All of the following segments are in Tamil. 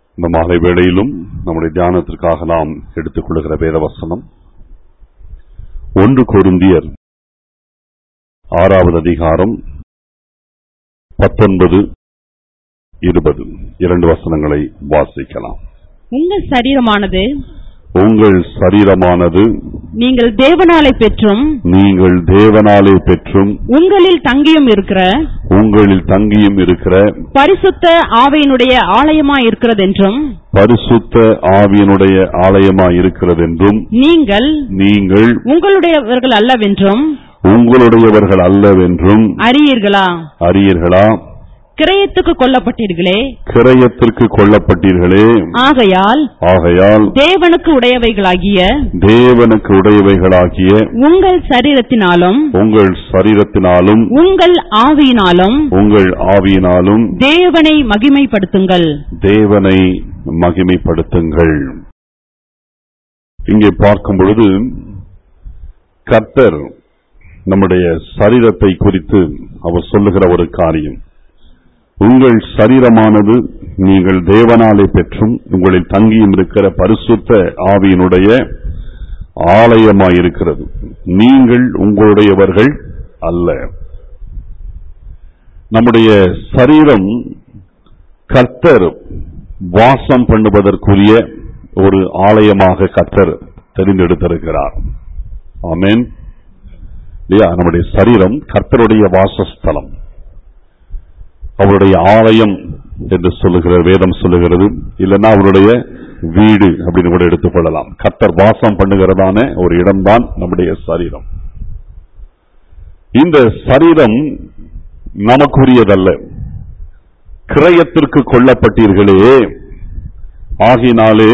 இந்த மாலை வேளையிலும் நம்முடைய தியானத்திற்காக நாம் எடுத்துக் கொள்கிற வேத வசனம் ஒன்று கொருந்தியர் ஆறாவது அதிகாரம் பத்தொன்பது இருபது இரண்டு வசனங்களை வாசிக்கலாம் உங்கள் சரீரமானது உங்கள் சரீரமானது நீங்கள் தேவனாலை பெற்றும் நீங்கள் தேவனாலே பெற்றும் உங்களில் தங்கியும் இருக்கிற உங்களில் தங்கியும் இருக்கிற பரிசுத்த ஆவையினுடைய ஆலயமாய் இருக்கிறதென்றும் பரிசுத்த ஆவியனுடைய ஆலயமாய் இருக்கிறதென்றும் நீங்கள் நீங்கள் உங்களுடையவர்கள் அல்லவென்றும் உங்களுடையவர்கள் அல்லவென்றும் அறியீர்களா அறியீர்களா கிரயத்துக்கு கொல்லப்பட்டீர்களே கிரயத்திற்கு கொல்லப்பட்டீர்களே ஆகையால் ஆகையால் தேவனுக்கு உடையவைகளாகிய தேவனுக்கு உடையவைகளாகிய உங்கள் சரீரத்தினாலும் உங்கள் சரீரத்தினாலும் உங்கள் ஆவியினாலும் உங்கள் ஆவியினாலும் தேவனை மகிமைப்படுத்துங்கள் தேவனை மகிமைப்படுத்துங்கள் இங்கே பார்க்கும் பொழுது கர்த்தர் நம்முடைய சரீரத்தை குறித்து அவர் சொல்லுகிற ஒரு காரியம் உங்கள் சரீரமானது நீங்கள் தேவனாலே பெற்றும் உங்களில் தங்கியும் இருக்கிற பரிசுத்த ஆவியினுடைய ஆலயமாயிருக்கிறது நீங்கள் உங்களுடையவர்கள் அல்ல நம்முடைய சரீரம் கர்த்தர் வாசம் பண்ணுவதற்குரிய ஒரு ஆலயமாக கர்த்தர் தெரிந்தெடுத்திருக்கிறார் ஆமென் இல்லையா நம்முடைய சரீரம் கர்த்தருடைய வாசஸ்தலம் அவருடைய ஆலயம் என்று சொல்லுகிற வேதம் சொல்லுகிறது இல்லைன்னா அவருடைய வீடு அப்படின்னு கூட எடுத்துக்கொள்ளலாம் கர்த்தர் வாசம் பண்ணுகிறதான ஒரு இடம்தான் நம்முடைய சரீரம் இந்த சரீரம் நமக்குரியதல்ல கிரயத்திற்கு கொல்லப்பட்டீர்களே ஆகினாலே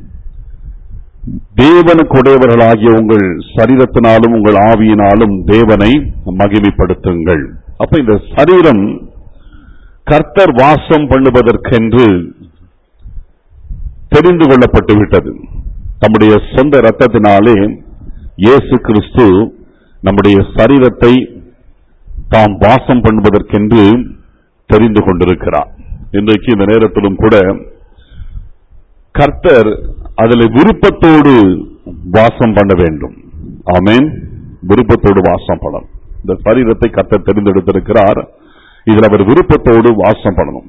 தேவனுக்கு உடையவர்களாகிய உங்கள் சரீரத்தினாலும் உங்கள் ஆவியினாலும் தேவனை மகிமைப்படுத்துங்கள் அப்ப இந்த சரீரம் கர்த்தர் வாசம் பண்ணுவதற்கென்று தெரிந்து கொள்ளப்பட்டு விட்டது நம்முடைய சொந்த இரத்தத்தினாலே இயேசு கிறிஸ்து நம்முடைய சரீரத்தை தாம் வாசம் பண்ணுவதற்கென்று தெரிந்து கொண்டிருக்கிறார் இன்றைக்கு இந்த நேரத்திலும் கூட கர்த்தர் அதில் விருப்பத்தோடு வாசம் பண்ண வேண்டும் ஆமேன் விருப்பத்தோடு வாசம் பண்ணணும் இந்த சரீரத்தை கர்த்தர் தெரிந்தெடுத்திருக்கிறார் இதில் அவர் விருப்பத்தோடு வாசம் பண்ணணும்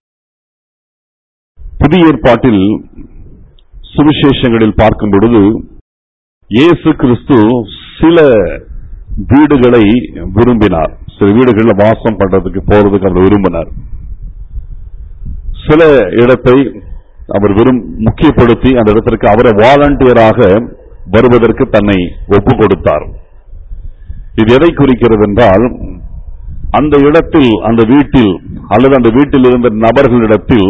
புதிய ஏற்பாட்டில் சுவிசேஷங்களில் பார்க்கும் பொழுது இயேசு கிறிஸ்து சில வீடுகளை விரும்பினார் சில வீடுகளில் வாசம் பண்றதுக்கு போறதுக்கு அவர் விரும்பினார் சில இடத்தை அவர் விரும் முக்கியப்படுத்தி அந்த இடத்திற்கு அவரை வாலண்டியராக வருவதற்கு தன்னை ஒப்பு கொடுத்தார் இது எதை குறிக்கிறது என்றால் அந்த இடத்தில் அந்த வீட்டில் அல்லது அந்த வீட்டில் இருந்த நபர்களிடத்தில்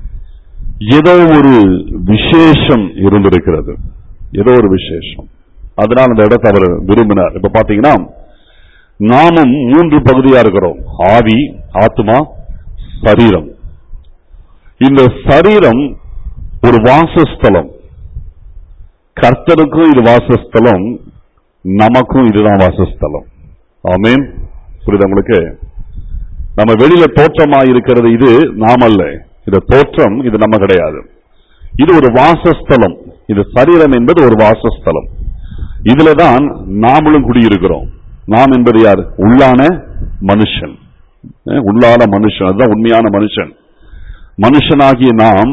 ஏதோ ஒரு விசேஷம் இருந்திருக்கிறது ஏதோ ஒரு விசேஷம் அதனால் அந்த இடத்தை அவர் விரும்பினார் இப்ப பாத்தீங்கன்னா நாமும் மூன்று பகுதியா இருக்கிறோம் ஆவி ஆத்மா சரீரம் இந்த சரீரம் ஒரு வாசஸ்தலம் கர்த்தருக்கும் இது வாசஸ்தலம் நமக்கும் இதுதான் வாசஸ்தலம் ஆமேன் புரியுது உங்களுக்கு நம்ம வெளியில தோற்றமா இருக்கிறது இது நாம் அல்ல இந்த தோற்றம் இது நம்ம கிடையாது இது ஒரு வாசஸ்தலம் இது சரீரம் என்பது ஒரு வாசஸ்தலம் இதுலதான் நாமளும் குடியிருக்கிறோம் நாம் என்பது யார் உள்ளான மனுஷன் அஹ் உள்ளான மனுஷன் அதுதான் உண்மையான மனுஷன் மனுஷனாகிய நாம்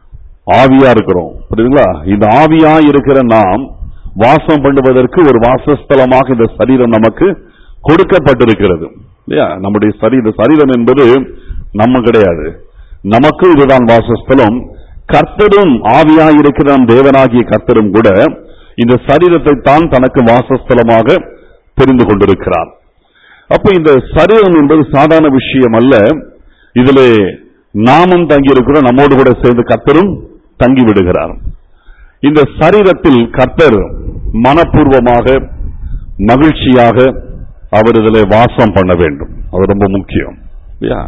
ஆவியா இருக்கிறோம் புரியுதுங்களா இந்த ஆவியா இருக்கிற நாம் வாசம் பண்ணுவதற்கு ஒரு வாசஸ்தலமாக இந்த சரீரம் நமக்கு கொடுக்கப்பட்டிருக்கிறது இல்லையா நம்முடைய சரீர சரீரம் என்பது நம்ம கிடையாது நமக்கு இதுதான் வாசஸ்தலம் கர்த்தரும் ஆவியாய் இருக்கிற நம் தேவனாகிய கர்த்தரும் கூட இந்த சரீரத்தை தான் தனக்கு வாசஸ்தலமாக தெரிந்து கொண்டிருக்கிறார் அப்ப இந்த சரீரம் என்பது சாதாரண விஷயம் அல்ல இதிலே நாமும் தங்கியிருக்கிறோம் நம்மோடு கூட சேர்ந்து கர்த்தரும் தங்கி விடுகிறார் இந்த சரீரத்தில் கர்த்தர் மனப்பூர்வமாக மகிழ்ச்சியாக அவர் இதில் வாசம் பண்ண வேண்டும் அது ரொம்ப முக்கியம் இல்லையா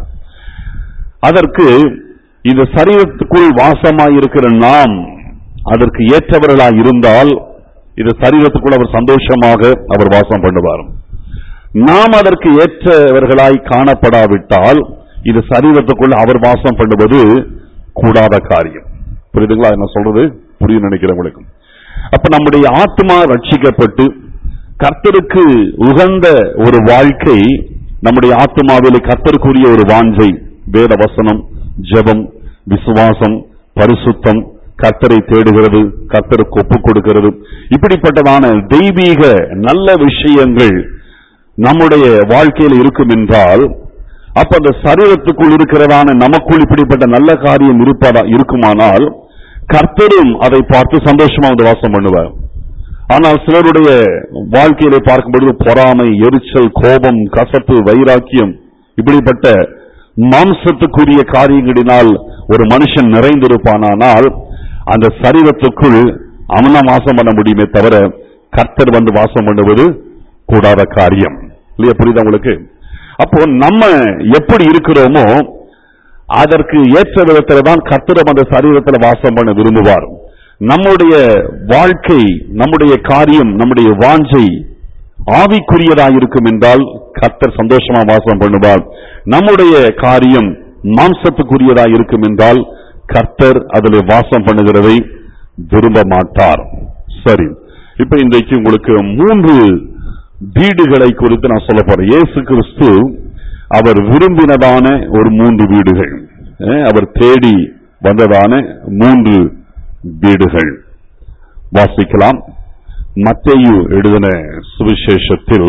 அதற்கு இந்த சரீரத்துக்குள் வாசமாயிருக்கிற நாம் அதற்கு ஏற்றவர்களாய் இருந்தால் இந்த சரீரத்துக்குள் அவர் சந்தோஷமாக அவர் வாசம் பண்ணுவார் நாம் அதற்கு ஏற்றவர்களாய் காணப்படாவிட்டால் இது சரீரத்துக்குள் அவர் வாசம் பண்ணுவது கூடாத காரியம் புரியுதுங்களா என்ன சொல்றது புரியும் நினைக்கிறேன் உங்களுக்கு அப்ப நம்முடைய ஆத்மா ரட்சிக்கப்பட்டு கர்த்தருக்கு உகந்த ஒரு வாழ்க்கை நம்முடைய ஆத்மாவிலே கர்த்தருக்குரிய ஒரு வாஞ்சை வேத வசனம் ஜெபம் விசுவாசம் பரிசுத்தம் கர்த்தரை தேடுகிறது கர்த்தருக்கு ஒப்புக் கொடுக்கிறது இப்படிப்பட்டதான தெய்வீக நல்ல விஷயங்கள் நம்முடைய வாழ்க்கையில் இருக்கும் என்றால் அப்ப அந்த சரீரத்துக்குள் இருக்கிறதான நமக்குள் இப்படிப்பட்ட நல்ல காரியம் இருப்பதா இருக்குமானால் கர்த்தரும் அதை பார்த்து சந்தோஷமா வந்து வாசம் பண்ணுவார் ஆனால் சிலருடைய வாழ்க்கையிலே பார்க்கும்பொழுது பொறாமை எரிச்சல் கோபம் கசப்பு வைராக்கியம் இப்படிப்பட்ட மாம்சத்துக்குரிய காரியங்களினால் ஒரு மனுஷன் நிறைந்திருப்பானானால் அந்த சரீரத்துக்குள் அவன வாசம் பண்ண முடியுமே தவிர கர்த்தர் வந்து வாசம் பண்ணுவது கூடாத காரியம் இல்லையா புரியுதா உங்களுக்கு அப்போ நம்ம எப்படி இருக்கிறோமோ அதற்கு ஏற்ற விதத்துல தான் கர்த்தரம் அந்த சரீரத்துல வாசம் பண்ண விரும்புவார் நம்முடைய வாழ்க்கை நம்முடைய காரியம் நம்முடைய வாஞ்சை ஆவிக்குரியதாயிருக்கும் என்றால் கர்த்தர் சந்தோஷமா வாசம் பண்ணுவார் நம்முடைய காரியம் மாம்சத்துக்குரியதாய் இருக்கும் என்றால் கர்த்தர் அதில் வாசம் பண்ணுகிறதை விரும்ப மாட்டார் சரி இப்ப இன்றைக்கு உங்களுக்கு மூன்று வீடுகளை குறித்து நான் சொல்ல போறேன் இயேசு கிறிஸ்து அவர் விரும்பினதான ஒரு மூன்று வீடுகள் அஹ், அவர் தேடி வந்ததான மூன்று வீடுகள் வாசிக்கலாம் மத்தேயு எழுதின சுவிசேஷத்தில்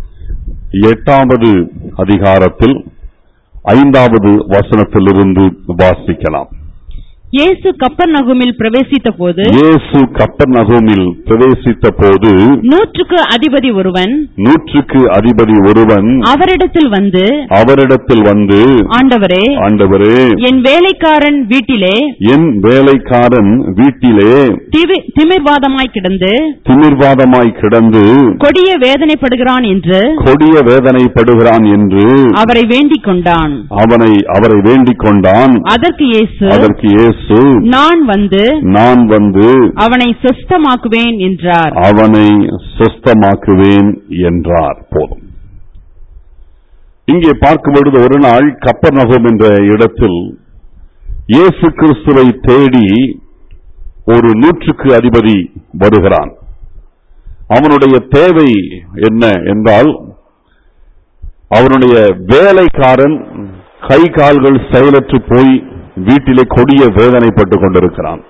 எட்டாவது அதிகாரத்தில் ஐந்தாவது வசனத்திலிருந்து வாசிக்கலாம் இயேசு கப்பர்நகுமில் பிரவேசித்த போது இயேசு கப்பர்நகூமில் பிரவேசித்த போது நூற்றுக்கு அதிபதி ஒருவன் நூற்றுக்கு அதிபதி ஒருவன் அவரிடத்தில் வந்து அவரிடத்தில் வந்து ஆண்டவரே ஆண்டவரே என் வேலைக்காரன் வீட்டிலே என் வேலைக்காரன் வீட்டிலே திவி- திமிர்வாதமாய் கிடந்து திமிர்வாதமாய் கிடந்து கொடிய வேதனைப்படுகிறான் என்று கொடிய வேதனைப்படுகிறான் என்று அவரை வேண்டிக் கொண்டான் அவனை அவரை வேண்டிக் கொண்டான் அதற்கு இயேசு அதற்கு இயேசு நான் வந்து நான் வந்து அவனை சுஸ்தமாக்குவேன் என்றார் அவனை சுஸ்தமாக்குவேன் என்றார் போதும் இங்கே பார்க்கும் பொழுது ஒரு நாள் கப்பர்நகம் என்ற இடத்தில் இயேசு கிறிஸ்துவை தேடி ஒரு நூற்றுக்கு அதிபதி வருகிறான் அவனுடைய தேவை என்ன என்றால் அவனுடைய வேலைக்காரன் கை கால்கள் செயலற்று போய் வீட்டிலே கொடிய வேதனைப்பட்டுக் கொண்டிருக்கிறான்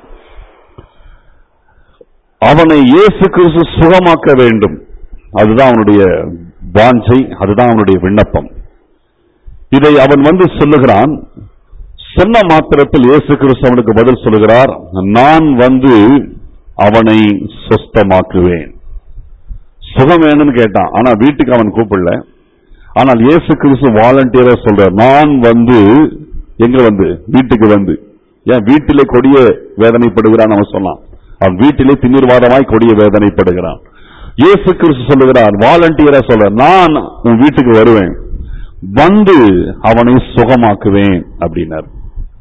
அவனை இயேசு கிறிஸ்து சுகமாக்க வேண்டும் அதுதான் அவனுடைய வாஞ்சை அதுதான் அவனுடைய விண்ணப்பம் இதை அவன் வந்து சொல்லுகிறான் சொன்ன மாத்திரத்தில் இயேசு கிறிஸ்து அவனுக்கு பதில் சொல்லுகிறார் நான் வந்து அவனை சுஸ்தமாக்குவேன் சுகம் வேணும்னு கேட்டான் ஆனா வீட்டுக்கு அவன் கூப்பிடல ஆனால் இயேசு கிறிஸ்து வாலண்டியரா சொல்றார் நான் வந்து எங்க வந்து வீட்டுக்கு வந்து ஏன் வீட்டிலே கொடிய வேதனைப்படுகிறான் அவன் சொன்னான் அவன் வீட்டிலே திமிர்வாதமாய் கொடிய வேதனைப்படுகிறான் இயேசு கிறிஸ்து சொல்லுகிறார் வாலண்டியரா சொல்ற நான் உன் வீட்டுக்கு வருவேன் வந்து அவனை சுகமாக்குவேன் அப்படின்னார்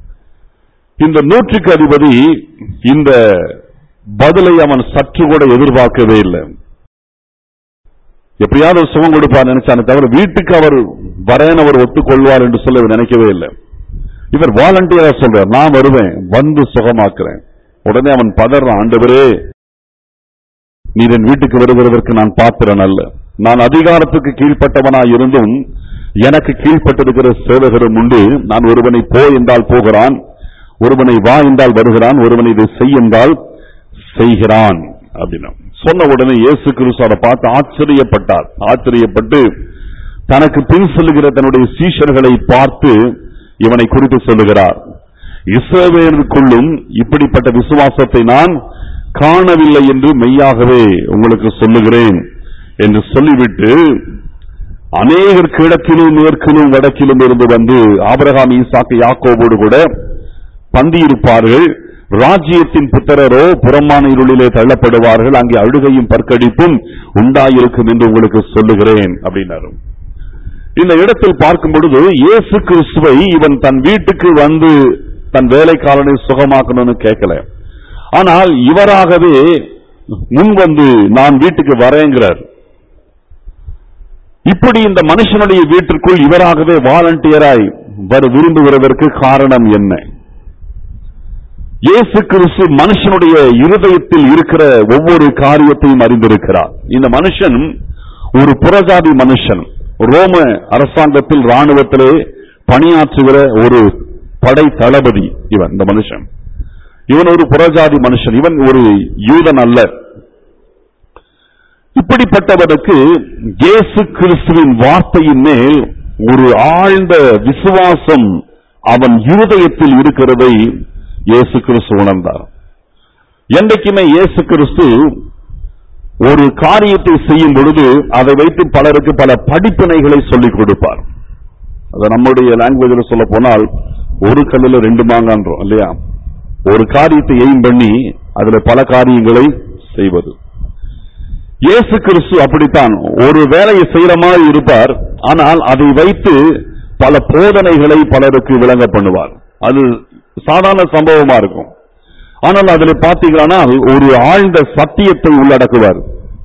இந்த நூற்றுக்கு அதிபதி இந்த பதிலை அவன் சற்று கூட எதிர்பார்க்கவே இல்லை எப்படியாவது ஒரு சுகம் கொடுப்பார் நினைச்சானே தவிர வீட்டுக்கு அவர் வரேன் அவர் ஒத்துக்கொள்வார் என்று சொல்ல இவர் நினைக்கவே இல்லை இவர் வாலண்டியரா சொல்றார் நான் வருவேன் வந்து சுகமாக்குறேன் உடனே அவன் பதறான் ஆண்டவரே நீர் என் வீட்டுக்கு வருகிறதற்கு நான் பாத்திரன் அல்ல நான் அதிகாரத்துக்கு கீழ்ப்பட்டவனாய் இருந்தும் எனக்கு கீழ்ப்பட்டிருக்கிற சேவகரும் உண்டு நான் ஒருவனை போ என்றால் போகிறான் ஒருவனை வா என்றால் வருகிறான் ஒருவனை இதை செய் என்றால் செய்கிறான் அப்படின்னா சொன்ன உடனே இயேசு கிறிஸ்து அதை பார்த்து ஆச்சரியப்பட்டார் ஆச்சரியப்பட்டு தனக்கு பின் சொல்லுகிற தன்னுடைய சீஷர்களை பார்த்து இவனை குறித்து சொல்லுகிறார் இஸ்ரவேலுக்குள்ளும் இப்படிப்பட்ட விசுவாசத்தை நான் காணவில்லை என்று மெய்யாகவே உங்களுக்கு சொல்லுகிறேன் என்று சொல்லிவிட்டு அநேகர் கிழக்கிலும் மேற்கிலும் வடக்கிலும் இருந்து வந்து ஆபிரகாம் ஈசாக்கு யாக்கோபோடு கூட பந்தியிருப்பார்கள் ராஜ்யத்தின் புத்திரரோ புறமான இருளிலே தள்ளப்படுவார்கள் அங்கே அழுகையும் பற்கடிப்பும் உண்டாயிருக்கும் என்று உங்களுக்கு சொல்லுகிறேன் அப்படின்னாரு இந்த இடத்தில் பார்க்கும் பொழுது இயேசு கிறிஸ்துவை இவன் தன் வீட்டுக்கு வந்து தன் வேலைக்காரனை சுகமாக்கணும்னு கேட்கல ஆனால் இவராகவே முன் வந்து நான் வீட்டுக்கு வரேங்கிறார் இப்படி இந்த மனுஷனுடைய வீட்டிற்குள் இவராகவே வாலண்டியராய் வர விரும்புகிறதற்கு காரணம் என்ன இயேசு கிறிஸ்து மனுஷனுடைய இருதயத்தில் இருக்கிற ஒவ்வொரு காரியத்தையும் அறிந்திருக்கிறார் இந்த மனுஷன் ஒரு புறஜாதி மனுஷன் ரோம அரசாங்கத்தில் ராணுவத்திலே பணியாற்றுகிற ஒரு படை தளபதி இவன் இந்த மனுஷன் இவன் ஒரு புறஜாதி மனுஷன் இவன் ஒரு யூதன் அல்ல இப்படிப்பட்டவனுக்கு இயேசு கிறிஸ்துவின் வார்த்தையின் மேல் ஒரு ஆழ்ந்த விசுவாசம் அவன் இருதயத்தில் இருக்கிறதை இயேசு கிறிஸ்து உணர்ந்தார் என்றைக்குமே இயேசு கிறிஸ்து ஒரு காரியத்தை செய்யும் பொழுது அதை வைத்து பலருக்கு பல படிப்பினைகளை சொல்லிக் கொடுப்பார் அதை நம்முடைய லாங்குவேஜில் சொல்ல போனால் ஒரு கல்லில் ரெண்டு மாங்கான்றோம் இல்லையா ஒரு காரியத்தை எய்ம் பண்ணி அதுல பல காரியங்களை செய்வது இயேசு கிறிஸ்து அப்படித்தான் ஒரு வேலையை செய்யற மாதிரி இருப்பார் ஆனால் அதை வைத்து பல போதனைகளை பலருக்கு விளங்க பண்ணுவார் அது சாதாரண சம்பவமா இருக்கும் ஆனால் அதுல பாத்தீங்கன்னா ஒரு ஆழ்ந்த சத்தியத்தை உள்ளடக்குவார்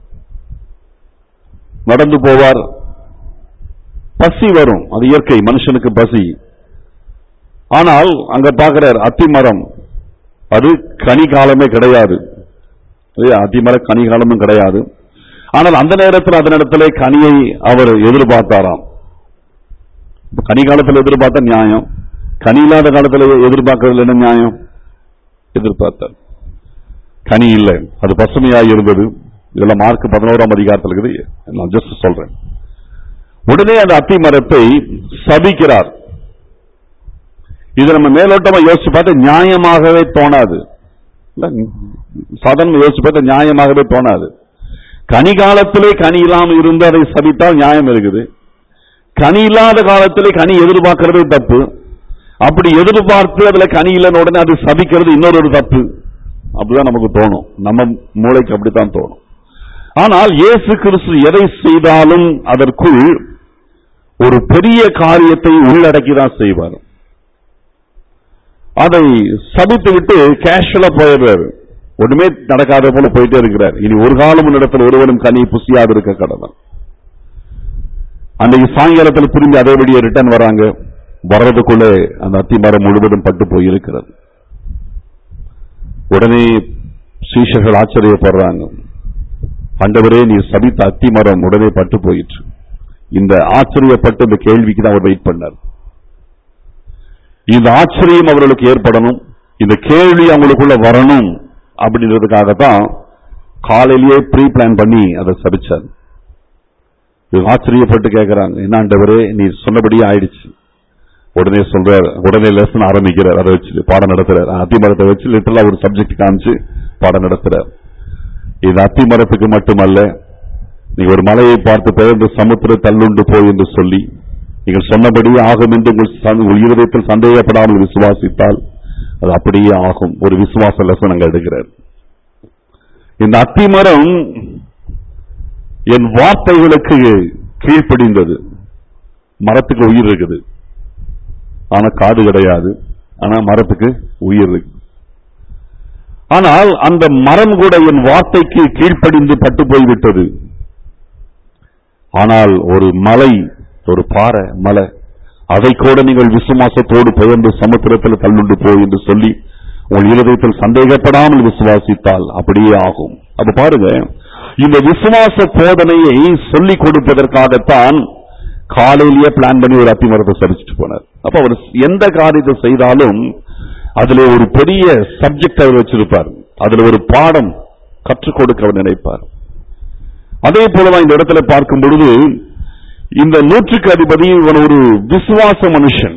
நடந்து போவார் பசி வரும் அது இயற்கை மனுஷனுக்கு பசி ஆனால் அங்க பாக்குறார் அத்திமரம் அது கனி காலமே கிடையாது இல்லையா? அத்திமர கனி காலமும் கிடையாது ஆனால் அந்த நேரத்தில் அதனிடத்திலே கனியை அவர் எதிர்பார்த்தாராம் இப்ப கனி காலத்தில் எதிர்பார்த்த நியாயம் கனி இல்லாத காலத்தில் எதிர்பார்க்கறதுல என்ன நியாயம் எதிர்பார்த்தார் கனி இல்லை அது பசுமையாக இருந்தது இதெல்லாம் மார்க் பதினோராம் அதிகாரத்தில் இருக்குது நான் ஜஸ்ட் சொல்றேன் உடனே அந்த அத்தி மரத்தை சபிக்கிறார் இது நம்ம மேலோட்டமா யோசிச்சு பார்த்தா நியாயமாகவே தோணாது இல்ல, சாதாரண யோசிச்சு பார்த்தா நியாயமாகவே தோணாது கனி காலத்திலே கனி இல்லாம இருந்து அதை சபித்தால் நியாயம் இருக்குது கனி இல்லாத காலத்திலே கனி எதிர்பார்க்கிறது தப்பு அப்படி எதிர்பார்த்து அதுல கனி இல்லைன்னு உடனே அது சபிக்கிறது இன்னொரு ஒரு தப்பு அப்படிதான் நமக்கு தோணும் நம்ம மூளைக்கு அப்படித்தான் தோணும் ஆனால் இயேசு கிறிஸ்து எதை செய்தாலும் அதற்குள் ஒரு பெரிய காரியத்தை உள்ளடக்கி தான் செய்வார் அதை சபித்து விட்டு கேஷுவலா போயிடுறாரு ஒண்ணுமே நடக்காத போல போயிட்டே இருக்கிறார் இனி ஒரு காலம் இடத்துல ஒருவனும் கனி புசியாது இருக்க கடவுள் அன்னைக்கு சாயங்காலத்தில் திரும்பி அதே வழியே ரிட்டர்ன் வராங்க வர்றதுக்குள்ளே அந்த அத்தி மரம் முழுவதும் பட்டு போய் இருக்கிறது உடனே சீஷர்கள் ஆச்சரியப்படுறாங்க ஆண்டவரே நீ சபித்த அத்தி மரம் உடனே பட்டு போயிற்று இந்த ஆச்சரியப்பட்ட இந்த கேள்விக்கு தான் அவர் வெயிட் பண்ணார் இந்த ஆச்சரியம் அவர்களுக்கு ஏற்படணும் இந்த கேள்வி அவங்களுக்குள்ள வரணும் அப்படின்றதுக்காகத்தான் காலையிலேயே ப்ரீ பிளான் பண்ணி அதை சபிச்சார் இவங்க ஆச்சரியப்பட்டு கேட்கறாங்க என்ன ஆண்டவரே நீ சொன்னபடியே ஆயிடுச்சு உடனே சொல்றார் உடனே லெசன் ஆரம்பிக்கிறார் அதை வச்சு பாடம் நடத்துறார் அத்தி மரத்தை வச்சு லிட்டரலா ஒரு சப்ஜெக்ட் காமிச்சு பாடம் நடத்துறார் இது அத்தி மரத்துக்கு மட்டுமல்ல நீ ஒரு மலையை பார்த்து பெயர்ந்து சமுத்திர தள்ளுண்டு போய் என்று சொல்லி நீங்கள் சொன்னபடியே ஆகும் என்று உங்கள் சந்த- உங்கள் இருதயத்தில் சந்தேகப்படாமல் விசுவாசித்தால் அது அப்படியே ஆகும் ஒரு விசுவாச லெசன் அங்க எடுக்கிறார் இந்த அத்தி மரம் என் வார்த்தைகளுக்கு கீழ்ப்படிந்தது மரத்துக்கு உயிர் இருக்குது ஆனா காது கிடையாது ஆனா மரத்துக்கு உயிர் இருக்கு ஆனால் அந்த மரம் கூட என் வார்த்தைக்கு கீழ்ப்படிந்து பட்டு போய்விட்டது ஆனால் ஒரு மலை ஒரு பாறை மலை அதை கூட நீங்கள் விசுவாசத்தோடு பெயர்ந்து சமுத்திரத்தில் தள்ளுண்டு போய் என்று சொல்லி உங்கள் இருதயத்தில் சந்தேகப்படாமல் விசுவாசித்தால் அப்படியே ஆகும் அப்ப பாருங்க இந்த விசுவாச போதனையை சொல்லிக் கொடுப்பதற்காகத்தான் காலையிலேயே பிளான் பண்ணி ஒரு அத்திமரத்தை சரிச்சுட்டு போனார் அப்ப அவர் எந்த காரியத்தை செய்தாலும் அதுல ஒரு பெரிய சப்ஜெக்ட் அவர் வச்சிருப்பார் அதுல ஒரு பாடம் கற்றுக் கொடுக்க அவர் நினைப்பார் அதே போலதான் இந்த இடத்துல பார்க்கும் பொழுது இந்த நூற்றுக்கு அதிபதி இவன் ஒரு விசுவாச மனுஷன்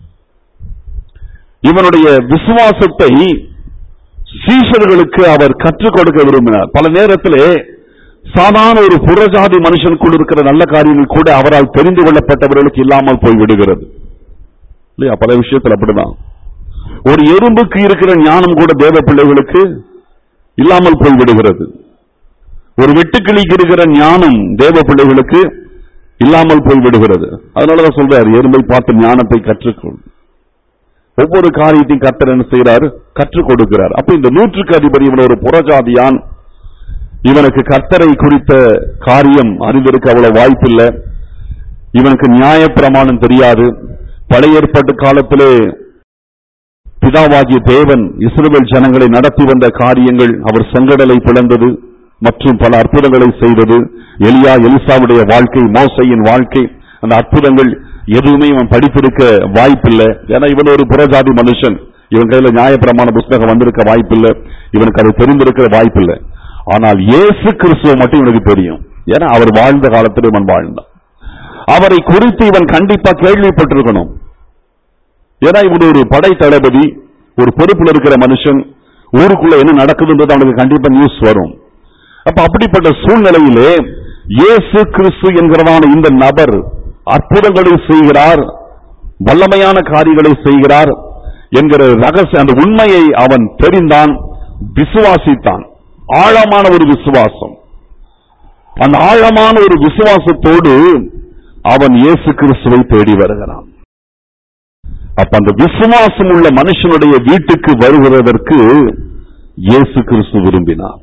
இவனுடைய விசுவாசத்தை சீஷர்களுக்கு அவர் கற்றுக் கொடுக்க விரும்பினார் பல நேரத்திலே சாதாரண ஒரு புறஜாதி மனுஷனுக்குள் இருக்கிற நல்ல காரியங்கள் கூட அவரால் தெரிந்து கொள்ளப்பட்டவர்களுக்கு இல்லாமல் போய் விடுகிறது இல்லையா பல விஷயத்தில் அப்படிதான் ஒரு எறும்புக்கு இருக்கிற ஞானம் கூட தேவ பிள்ளைகளுக்கு இல்லாமல் போய் விடுகிறது ஒரு வெட்டுக்கிளிக்கு இருக்கிற ஞானம் தேவ பிள்ளைகளுக்கு இல்லாமல் போய் விடுகிறது அதனாலதான் சொல்றாரு எறும்பை பார்த்து ஞானத்தை கற்றுக்கொள் ஒவ்வொரு காரியத்தையும் கர்த்தர் என்ன செய்யறாரு கற்றுக் கொடுக்கிறார் அப்ப இந்த நூற்றுக்கு அதிபதி இவன் ஒரு புறஜாதியான் இவனுக்கு கர்த்தரை குறித்த காரியம் அறிந்திருக்க அவ்வளவு வாய்ப்பில்லை இவனுக்கு நியாயப்பிரமாணம் தெரியாது பழைய ஏற்பாட்டு காலத்திலே பிதாவாகிய தேவன் இஸ்ரவேல் ஜனங்களை நடத்தி வந்த காரியங்கள் அவர் செங்கடலை பிளந்தது மற்றும் பல அற்புதங்களை செய்தது எலியா எலிசாவுடைய வாழ்க்கை மோசையின் வாழ்க்கை அந்த அற்புதங்கள் எதுவுமே இவன் படித்திருக்க வாய்ப்பில்லை ஏன்னா இவன் ஒரு புறஜாதி மனுஷன் இவன் கையில நியாயப்பிரமாண புஸ்தகம் வந்திருக்க வாய்ப்பில்லை இவனுக்கு அது தெரிந்திருக்கிற வாய்ப்பில்லை ஆனால் இயேசு கிறிஸ்துவ மட்டும் இவனுக்கு தெரியும் ஏன்னா அவர் வாழ்ந்த காலத்தில் இவன் வாழ்ந்தான் அவரை குறித்து இவன் கண்டிப்பா கேள்விப்பட்டிருக்கணும் ஏன்னா இவன் ஒரு படை தளபதி ஒரு பொறுப்புல இருக்கிற மனுஷன் ஊருக்குள்ள என்ன நடக்குதுன்றது அவனுக்கு கண்டிப்பா நியூஸ் வரும் அப்ப அப்படிப்பட்ட சூழ்நிலையிலே இயேசு கிறிஸ்து என்கிறதான இந்த நபர் அற்புதங்களை செய்கிறார் வல்லமையான காரியங்களை செய்கிறார் என்கிற ரகசிய அந்த உண்மையை அவன் தெரிந்தான் விசுவாசித்தான் ஆழமான ஒரு விசுவாசம் அந்த ஆழமான ஒரு விசுவாசத்தோடு அவன் இயேசு கிறிஸ்துவை தேடி வருகிறான் அப்ப அந்த விசுவாசம் உள்ள மனுஷனுடைய வீட்டுக்கு வருகிறதற்கு இயேசு கிறிஸ்து விரும்பினார்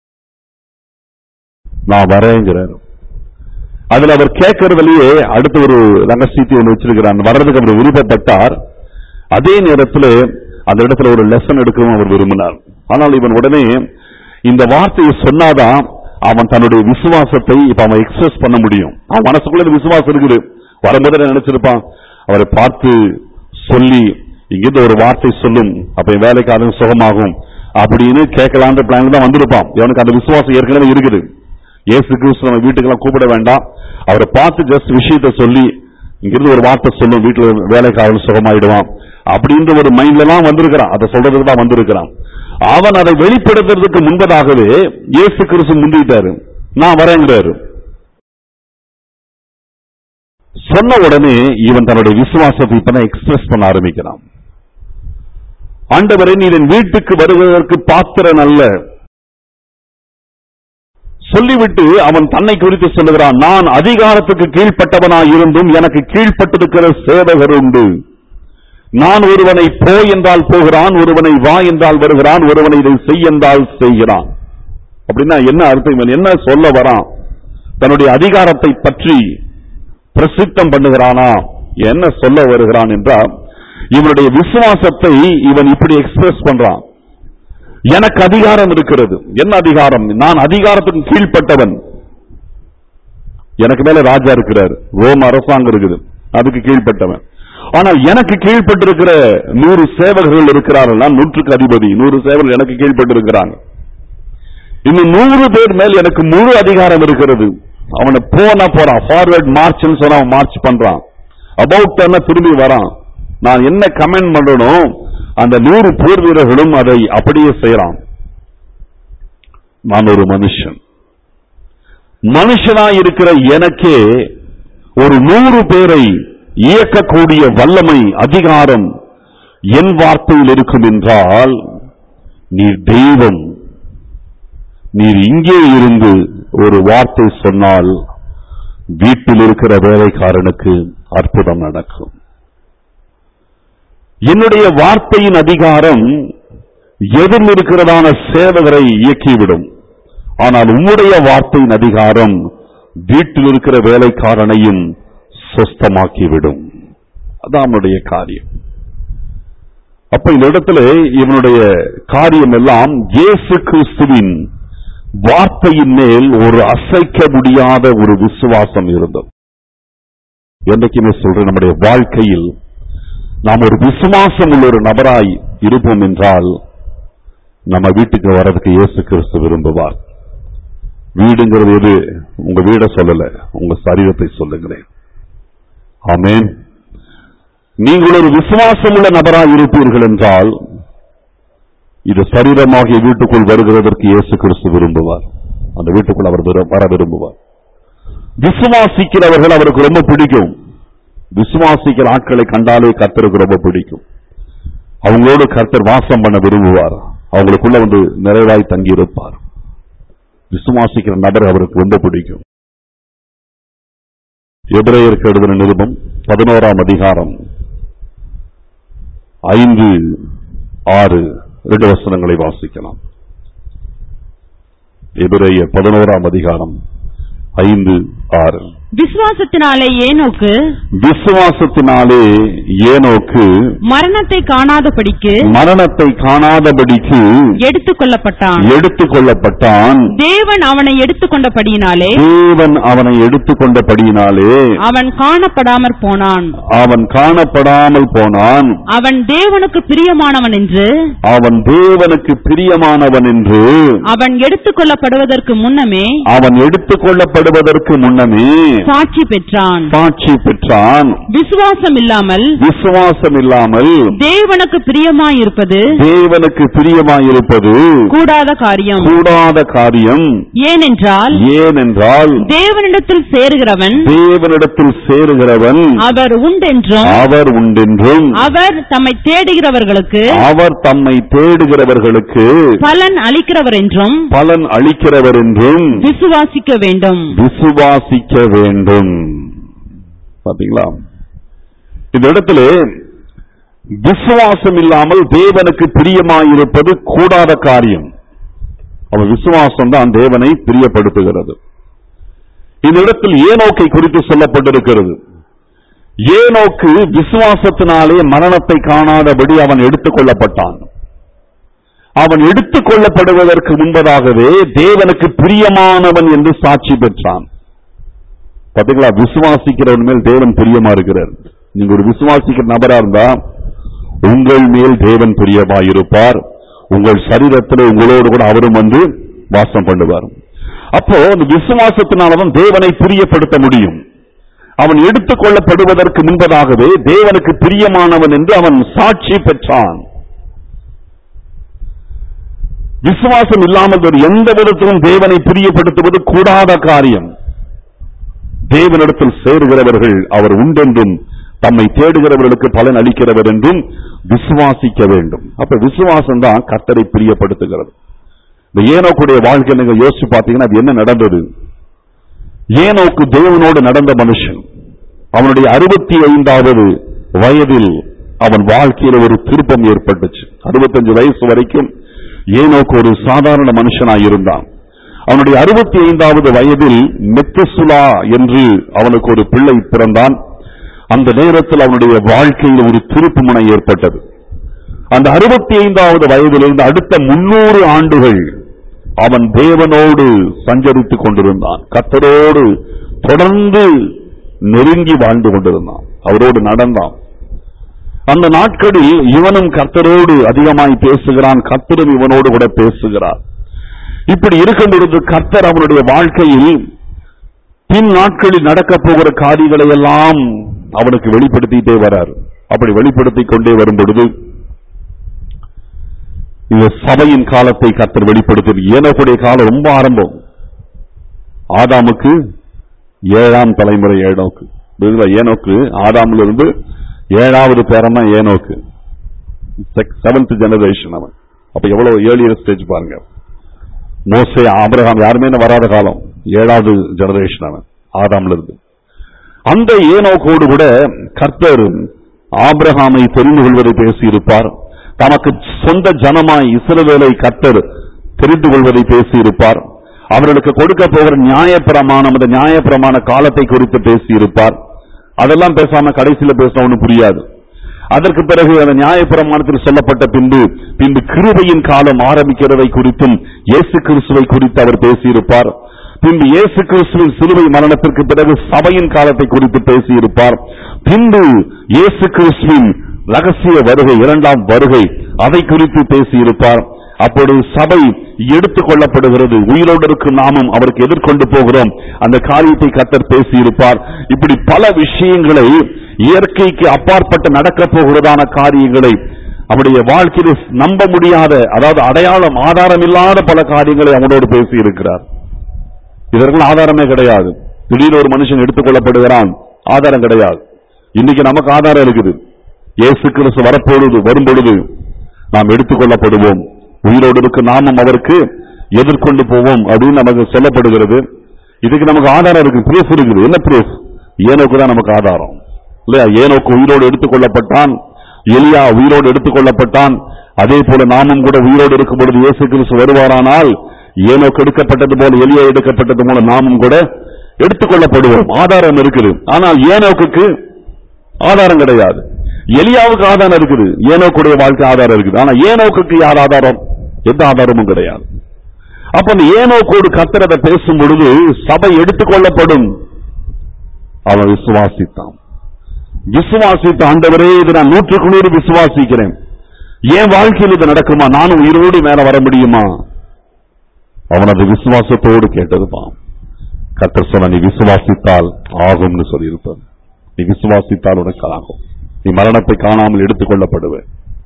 நான் வரேங்கிறார் அதுல அவர் கேட்கறதுலயே அடுத்த ஒரு ரகசியத்தை ஒன்று வச்சிருக்கிறார் வர்றதுக்கு அவர் விருப்பப்பட்டார் அதே நேரத்தில் அந்த இடத்துல ஒரு லெசன் எடுக்கவும் அவர் விரும்பினார் ஆனால் இவன் உடனே இந்த வார்த்தையை சொன்னாதான் அவன் தன்னுடைய விசுவாசத்தை இப்ப அவன் எக்ஸ்பிரஸ் பண்ண முடியும் அவன் மனசுக்குள்ள இந்த விசுவாசம் இருக்குது வரும்போது என்ன நினைச்சிருப்பான் அவரை பார்த்து சொல்லி இங்கிருந்து ஒரு வார்த்தை சொல்லும் அப்ப என் வேலைக்காரன் சுகமாகும் அப்படின்னு கேட்கலான்ற பிளான் தான் வந்திருப்பான் இவனுக்கு அந்த விசுவாசம் ஏற்கனவே இருக்குது இயேசு கிறிஸ்து நம்ம வீட்டுக்கெல்லாம் கூப்பிட வேண்டாம் அவரை பார்த்து ஜஸ்ட் விஷயத்தை சொல்லி இங்கிருந்து ஒரு வார்த்தை சொல்லும் வீட்டுல வேலைக்காரன் சுகமாயிடுவான் அப்படின்ற ஒரு மைண்ட்ல எல்லாம் வந்திருக்கிறான் அதை சொல்றதுக்கு தான் வந்திருக்கிறான் அவன் அதை வெளிப்படுத்துறதுக்கு முன்பதாகவே இயேசு கிறிஸ்து முந்திட்டாரு நான் வரேங்கிறாரு சொன்ன உடனே இவன் தன்னுடைய விசுவாசத்தை இப்பதான் எக்ஸ்பிரஸ் பண்ண ஆரம்பிக்கிறான் ஆண்டவரே நீ என் வீட்டுக்கு வருவதற்கு பாத்திரன் அல்ல சொல்லிவிட்டு அவன் தன்னை குறித்து சொல்லுகிறான் நான் அதிகாரத்துக்கு கீழ்ப்பட்டவனாய் இருந்தும் எனக்கு கீழ்ப்பட்டிருக்கிற சேவகர் உண்டு நான் ஒருவனை போ என்றால் போகிறான் ஒருவனை வா என்றால் வருகிறான் ஒருவனை இதை செய் என்றால் செய்கிறான் அப்படின்னா என்ன அர்த்தம் இவன் என்ன சொல்ல வரான் தன்னுடைய அதிகாரத்தை பற்றி பிரசித்தம் பண்ணுகிறானா என்ன சொல்ல வருகிறான் என்றால் இவனுடைய விசுவாசத்தை இவன் இப்படி எக்ஸ்பிரஸ் பண்றான் எனக்கு அதிகாரம் இருக்கிறது என்ன அதிகாரம் நான் அதிகாரத்துக்கு கீழ்ப்பட்டவன் எனக்கு மேல ராஜா இருக்கிறார் ரோம் அரசாங்கம் இருக்குது அதுக்கு கீழ்ப்பட்டவன் ஆனால் எனக்கு கீழ்ப்பட்டிருக்கிற நூறு சேவகர்கள் இருக்கிறார்கள் நான் நூற்றுக்கு அதிபதி நூறு சேவகர்கள் எனக்கு கீழ்ப்பட்டிருக்கிறாங்க இன்னும் நூறு பேர் மேல் எனக்கு முழு அதிகாரம் இருக்கிறது அவனை போனா போறான் ஃபார்வர்ட் மார்ச் சொன்னா அவன் மார்ச் பண்றான் அபவுட் திரும்பி வரான் நான் என்ன கமெண்ட் பண்ணணும் அந்த நூறு போர் வீரர்களும் அதை அப்படியே செய்யறான் நான் ஒரு மனுஷன் மனுஷனாய் இருக்கிற எனக்கே ஒரு நூறு பேரை இயக்கக்கூடிய வல்லமை அதிகாரம் என் வார்த்தையில் இருக்கும் என்றால் நீர் தெய்வம் நீர் இங்கே இருந்து ஒரு வார்த்தை சொன்னால் வீட்டில் இருக்கிற வேலைக்காரனுக்கு அற்புதம் நடக்கும் என்னுடைய வார்த்தையின் அதிகாரம் எதில் இருக்கிறதான சேவகரை இயக்கிவிடும் ஆனால் உம்முடைய வார்த்தையின் அதிகாரம் வீட்டில் இருக்கிற வேலைக்காரனையும் சொஸ்தமாக்கிவிடும் அதான் அவனுடைய காரியம் அப்ப இந்த இடத்துல இவனுடைய காரியம் எல்லாம் இயேசு கிறிஸ்துவின் வார்த்தையின் மேல் ஒரு அசைக்க முடியாத ஒரு விசுவாசம் இருந்தது என்றைக்குமே சொல்றேன் நம்முடைய வாழ்க்கையில் நாம் ஒரு விசுவாசம் உள்ள ஒரு நபராய் இருப்போம் என்றால் நம்ம வீட்டுக்கு வர்றதுக்கு இயேசு கிறிஸ்து விரும்புவார் வீடுங்கிறது எது உங்க வீட சொல்லல உங்க சரீரத்தை சொல்லுகிறேன் ஆமேன் நீங்கள் ஒரு விசுவாசம் உள்ள நபராய் இருப்பீர்கள் என்றால் இது சரீரமாகிய வீட்டுக்குள் வருகிறதற்கு இயேசு கிறிஸ்து விரும்புவார் அந்த வீட்டுக்குள் அவர் விரு- வர விரும்புவார் விசுவாசிக்கிறவர்கள் அவருக்கு ரொம்ப பிடிக்கும் விசுவாசிக்கிற ஆட்களை கண்டாலே கர்த்தருக்கு ரொம்ப பிடிக்கும் அவங்களோடு கர்த்தர் வாசம் பண்ண விரும்புவார் அவங்களுக்குள்ள வந்து நிறைவாய் தங்கியிருப்பார் விசுவாசிக்கிற நபர் அவருக்கு ரொம்ப பிடிக்கும் எபிரேயருக்கு எழுதின நிருபம் பதினோராம் அதிகாரம் ஐந்து ஆறு ரெண்டு வசனங்களை வாசிக்கலாம் எபிரேயர் பதினோராம் அதிகாரம் ஐந்து ஆறு விசுவாசத்தினாலே ஏனோக்கு விசுவாசத்தினாலே ஏனோக்கு மரணத்தை காணாதபடிக்கு மரணத்தை காணாதபடிக்கு எடுத்துக் கொள்ளப்பட்டான் எடுத்துக் கொள்ளப்பட்டான் தேவன் அவனை எடுத்துக்கொண்டபடியினாலே தேவன் அவனை எடுத்துக்கொண்டபடியினாலே அவன் காணப்படாமற் போனான் அவன் காணப்படாமல் போனான் அவன் தேவனுக்கு பிரியமானவன் என்று அவன் தேவனுக்கு பிரியமானவன் என்று அவன் எடுத்துக் கொள்ளப்படுவதற்கு முன்னமே அவன் எடுத்துக் கொள்ளப்படுவதற்கு முன்னமே சாட்சி பெற்றான் சாட்சி பெற்றான் விசுவாசம் இல்லாமல் விசுவாசம் இல்லாமல் தேவனுக்கு பிரியமாயிருப்பது தேவனுக்கு பிரியமாயிருப்பது கூடாத காரியம் கூடாத காரியம் ஏனென்றால் ஏனென்றால் தேவனிடத்தில் சேருகிறவன் தேவனிடத்தில் சேருகிறவன் அவர் உண்டென்றும் அவர் உண்டென்றும் அவர் தம்மை தேடுகிறவர்களுக்கு அவர் தம்மை தேடுகிறவர்களுக்கு பலன் அளிக்கிறவர் என்றும் பலன் அளிக்கிறவர் என்றும் விசுவாசிக்க வேண்டும் விசுவாசிக்க வேண்டும் பாத்தீங்களா இந்த இடத்துல விசுவாசம் இல்லாமல் தேவனுக்கு பிரியமாயிருப்பது கூடாத காரியம் அவன் விசுவாசம் தான் தேவனை பிரியப்படுத்துகிறது இந்த இடத்தில் ஏனோக்கை குறித்து சொல்லப்பட்டிருக்கிறது ஏனோக்கு விசுவாசத்தினாலே மரணத்தை காணாதபடி அவன் எடுத்துக் கொள்ளப்பட்டான் அவன் எடுத்துக் கொள்ளப்படுவதற்கு முன்பதாகவே தேவனுக்கு பிரியமானவன் என்று சாட்சி பெற்றான் பாத்தீங்களா விசுவாசிக்கிறவன் மேல் தேவன் பிரியமா இருக்கிறார் நீங்க ஒரு விசுவாசிக்கிற நபரா இருந்தா உங்கள் மேல் தேவன் பிரியமா இருப்பார் உங்கள் சரீரத்தில் உங்களோடு கூட அவரும் வந்து வாசம் பண்ணுவார் அப்போ அந்த விசுவாசத்தினாலதான் தேவனை பிரியப்படுத்த முடியும் அவன் எடுத்துக் கொள்ளப்படுவதற்கு முன்பதாகவே தேவனுக்கு பிரியமானவன் என்று அவன் சாட்சி பெற்றான் விசுவாசம் இல்லாமல் வேறு எந்த விதத்திலும் தேவனை பிரியப்படுத்துவது கூடாத காரியம் தேவனிடத்தில் சேருகிறவர்கள் அவர் உண்டென்றும் தம்மை தேடுகிறவர்களுக்கு பலன் அளிக்கிறவர் என்றும் விசுவாசிக்க வேண்டும் அப்ப விசுவாசம் தான் கர்த்தரை பிரியப்படுத்துகிறது இந்த ஏனோக்குடைய வாழ்க்கை நீங்க யோசிச்சு பார்த்தீங்கன்னா அது என்ன நடந்தது ஏனோக்கு தேவனோடு நடந்த மனுஷன் அவனுடைய அறுபத்தி ஐந்தாவது வயதில் அவன் வாழ்க்கையில ஒரு திருப்பம் ஏற்பட்டுச்சு அறுபத்தஞ்சு வயசு வரைக்கும் ஏனோக்கு ஒரு சாதாரண மனுஷனாய் இருந்தான் அவனுடைய அறுபத்தி ஐந்தாவது வயதில் மெத்துசுலா என்று அவனுக்கு ஒரு பிள்ளை பிறந்தான் அந்த நேரத்தில் அவனுடைய வாழ்க்கையில் ஒரு திருப்பு முனை ஏற்பட்டது அந்த அறுபத்தி ஐந்தாவது வயதிலிருந்து அடுத்த முன்னூறு ஆண்டுகள் அவன் தேவனோடு சஞ்சரித்துக் கொண்டிருந்தான் கத்தரோடு தொடர்ந்து நெருங்கி வாழ்ந்து கொண்டிருந்தான் அவரோடு நடந்தான் அந்த நாட்களில் இவனும் கர்த்தரோடு அதிகமாய் பேசுகிறான் கர்த்தரும் இவனோடு கூட பேசுகிறார் இப்படி இருக்கும் பொழுது கர்த்தர் அவனுடைய வாழ்க்கையில் பின் நாட்களில் நடக்கப் போகிற காரியங்களை எல்லாம் அவனுக்கு வெளிப்படுத்திட்டே வரார் அப்படி வெளிப்படுத்திக் கொண்டே வரும் பொழுது இந்த சபையின் காலத்தை கர்த்தர் வெளிப்படுத்தி ஏனோக்குடைய காலம் ரொம்ப ஆரம்பம் ஆதாமுக்கு ஏழாம் தலைமுறை ஏனோக்கு புரியுதுங்களா? ஏனோக்கு ஆதாமில் இருந்து ஏழாவது பேரன் தான் ஏனோக்கு செவன்த் ஜெனரேஷன் அவன் அப்ப எவ்வளவு ஏழியர் ஸ்டேஜ் பாருங்க மோசே ஆபிரகாம் யாருமே இன்னும் வராத காலம் ஏழாவது ஜெனரேஷன் அவன் ஆதாம்ல இருந்து அந்த ஏனோக்கோடு கூட கர்த்தர் ஆபிரகாமை தெரிந்து கொள்வதை பேசியிருப்பார் தமக்கு சொந்த ஜனமாய் இஸ்ரவேலை கர்த்தர் தெரிந்து கொள்வதை பேசியிருப்பார் அவர்களுக்கு கொடுக்க போகிற நியாயப்பிரமாணம் அந்த நியாயப்பிரமாண காலத்தை குறித்து பேசியிருப்பார் அதெல்லாம் பேசாம கடைசியில பேச ஒண்ணு புரியாது அதற்கு பிறகு அந்த நியாயப்பிரமாணத்தில் சொல்லப்பட்ட பின்பு பின்பு கிருபையின் காலம் ஆரம்பிக்கிறதை குறித்தும் இயேசு கிறிஸ்துவை குறித்து அவர் பேசியிருப்பார் பின்பு இயேசு கிறிஸ்துவின் சிலுவை மரணத்திற்கு பிறகு சபையின் காலத்தை குறித்து பேசியிருப்பார் பின்பு இயேசு கிறிஸ்துவின் ரகசிய வருகை இரண்டாம் வருகை அதை குறித்து பேசியிருப்பார் அப்பொழுது சபை எடுத்துக் கொள்ளப்படுகிறது உயிரோடு இருக்கும் நாமும் அவருக்கு எதிர்கொண்டு போகிறோம் அந்த காரியத்தை கத்தர் பேசியிருப்பார் இப்படி பல விஷயங்களை இயற்கைக்கு அப்பாற்பட்டு நடக்கப் போகிறதான காரியங்களை அவருடைய வாழ்க்கையில் நம்ப முடியாத அதாவது அடையாளம் ஆதாரம் இல்லாத பல காரியங்களை அவனோடு பேசியிருக்கிறார் இதற்கெல்லாம் ஆதாரமே கிடையாது திடீர்னு ஒரு மனுஷன் எடுத்துக் கொள்ளப்படுகிறான் ஆதாரம் கிடையாது இன்னைக்கு நமக்கு ஆதாரம் இருக்குது இயேசு கிறிஸ்து வரப்பொழுது வரும்பொழுது நாம் எடுத்துக் கொள்ளப்படுவோம் உயிரோடு இருக்கு நாமும் அவருக்கு எதிர்கொண்டு போவோம் அப்படின்னு நமக்கு சொல்லப்படுகிறது இதுக்கு நமக்கு ஆதாரம் இருக்கு ப்ரூஃப் இருக்குது என்ன ப்ரூஃப் ஏனோக்கு தான் நமக்கு ஆதாரம் இல்லையா ஏனோக்கு உயிரோடு எடுத்துக் கொள்ளப்பட்டான் எலியா உயிரோடு எடுத்துக் கொள்ளப்பட்டான் அதே போல நாமும் கூட உயிரோடு இருக்கும் பொழுது இயேசு கிறிஸ்து வருவாரானால் ஏனோக்கு எடுக்கப்பட்டது போல எலியா எடுக்கப்பட்டது போல நாமும் கூட எடுத்துக்கொள்ளப்படுவோம் ஆதாரம் இருக்குது ஆனால் ஏனோக்குக்கு ஆதாரம் கிடையாது எலியாவுக்கு ஆதாரம் இருக்குது ஏனோக்குடைய வாழ்க்கை ஆதாரம் இருக்குது ஆனா ஏனோக்குக்கு யார் ஆதாரம் எந்த ஆதாரமும் கிடையாது அப்ப அந்த ஏனோக்கோடு கத்திரத்தை பேசும் பொழுது சபை எடுத்துக்கொள்ளப்படும் அவன் விசுவாசித்தான் விசுவாசித்த ஆண்டவரே இது நான் நூற்றுக்கு நூறு விசுவாசிக்கிறேன் என் வாழ்க்கையில் இது நடக்குமா நானும் உயிரோடு மேல வர முடியுமா அவனது விசுவாசத்தோடு கேட்டதுப்பான் கத்தர் சொன்ன நீ விசுவாசித்தால் ஆகும்னு சொல்லியிருப்பார் நீ விசுவாசித்தால் உனக்கு ஆகும் நீ மரணத்தை காணாமல் எடுத்துக் கொள்ளப்படுவ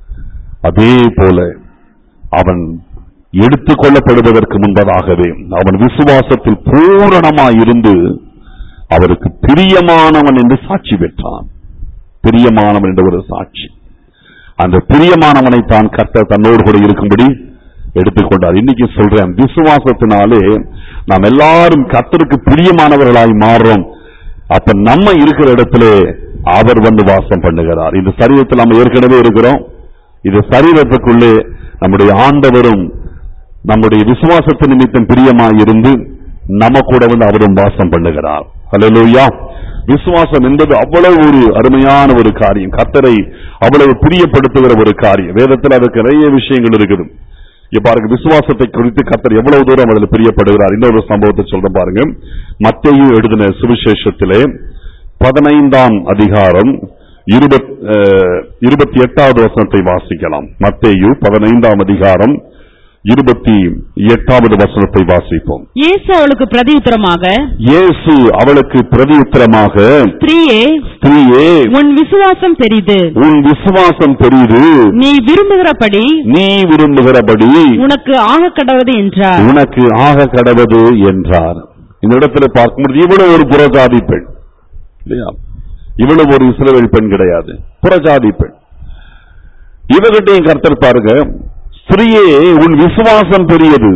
அதே போல அவன் எடுத்துக் கொள்ளப்படுவதற்கு முன்பதாகவே அவன் விசுவாசத்தில் பூரணமாய் இருந்து அவருக்கு பிரியமானவன் என்று சாட்சி பெற்றான் பிரியமானவன் என்ற ஒரு சாட்சி அந்த பிரியமானவனை தான் கர்த்தர் தன்னோடு கூட இருக்கும்படி எடுத்துக்கொண்டார் இன்னைக்கு சொல்றேன் விசுவாசத்தினாலே நாம் எல்லாரும் கர்த்தருக்கு பிரியமானவர்களாய் மாறுறோம் அப்ப நம்ம இருக்கிற இடத்திலே அவர் வந்து வாசம் பண்ணுகிறார் இந்த சரீரத்தில் நம்ம ஏற்கனவே இருக்கிறோம் இது சரீரத்துக்குள்ளே நம்முடைய ஆண்டவரும் நம்முடைய விசுவாசத்து நிமித்தம் பிரியமாய் இருந்து நம்ம கூட வந்து அவரும் வாசம் பண்ணுகிறார் ஹalleluya விசுவாசம் என்பது அவ்வளவு ஒரு அருமையான ஒரு காரியம் கர்த்தரை அவ்வளவு பிரியப்படுத்துகிற ஒரு காரியம் வேதத்தில் அதுக்கு நிறைய விஷயங்கள் இருக்குது இங்க பாருங்க விசுவாசத்தை குறித்து கர்த்தர் எவ்வளவு தூரம் அதில் பிரியப்படுகிறார் இன்னொரு சம்பவத்தை சொல்றேன் பாருங்க மத்தேயு எழுதின சுவிசேஷத்திலே பதினைந்தாம் அதிகாரம் இருபத் அஹ், இருபத்தி எட்டாவது வசனத்தை வாசிக்கலாம் மத்தேயு பதினைந்தாம் அதிகாரம் இருபத்தி எட்டாவது வசனத்தை வாசிப்போம் இயேசு அவளுக்கு பிரதியுத்தரமாக இயேசு அவளுக்கு பிரதியுத்தரமாக ஸ்திரீயே ஸ்திரீயே உன் விசுவாசம் பெரிது உன் விசுவாசம் பெரிது நீ விரும்புகிறபடி நீ விரும்புகிறபடி உனக்கு ஆக கடவுது என்றார் உனக்கு ஆக கடவது என்றார் இந்த இடத்துல பார்க்கும்போது இவ்வளவு ஒரு புறஜாதி பெண் இல்லையா இவ்வளவு ஒரு இஸ்ரவேல் பெண் கிடையாது புறஜாதி பெண் இவகிட்டையும் கர்த்தர் பாருங்க ஸ்திரீயே உன் விசுவாசம் பெரியது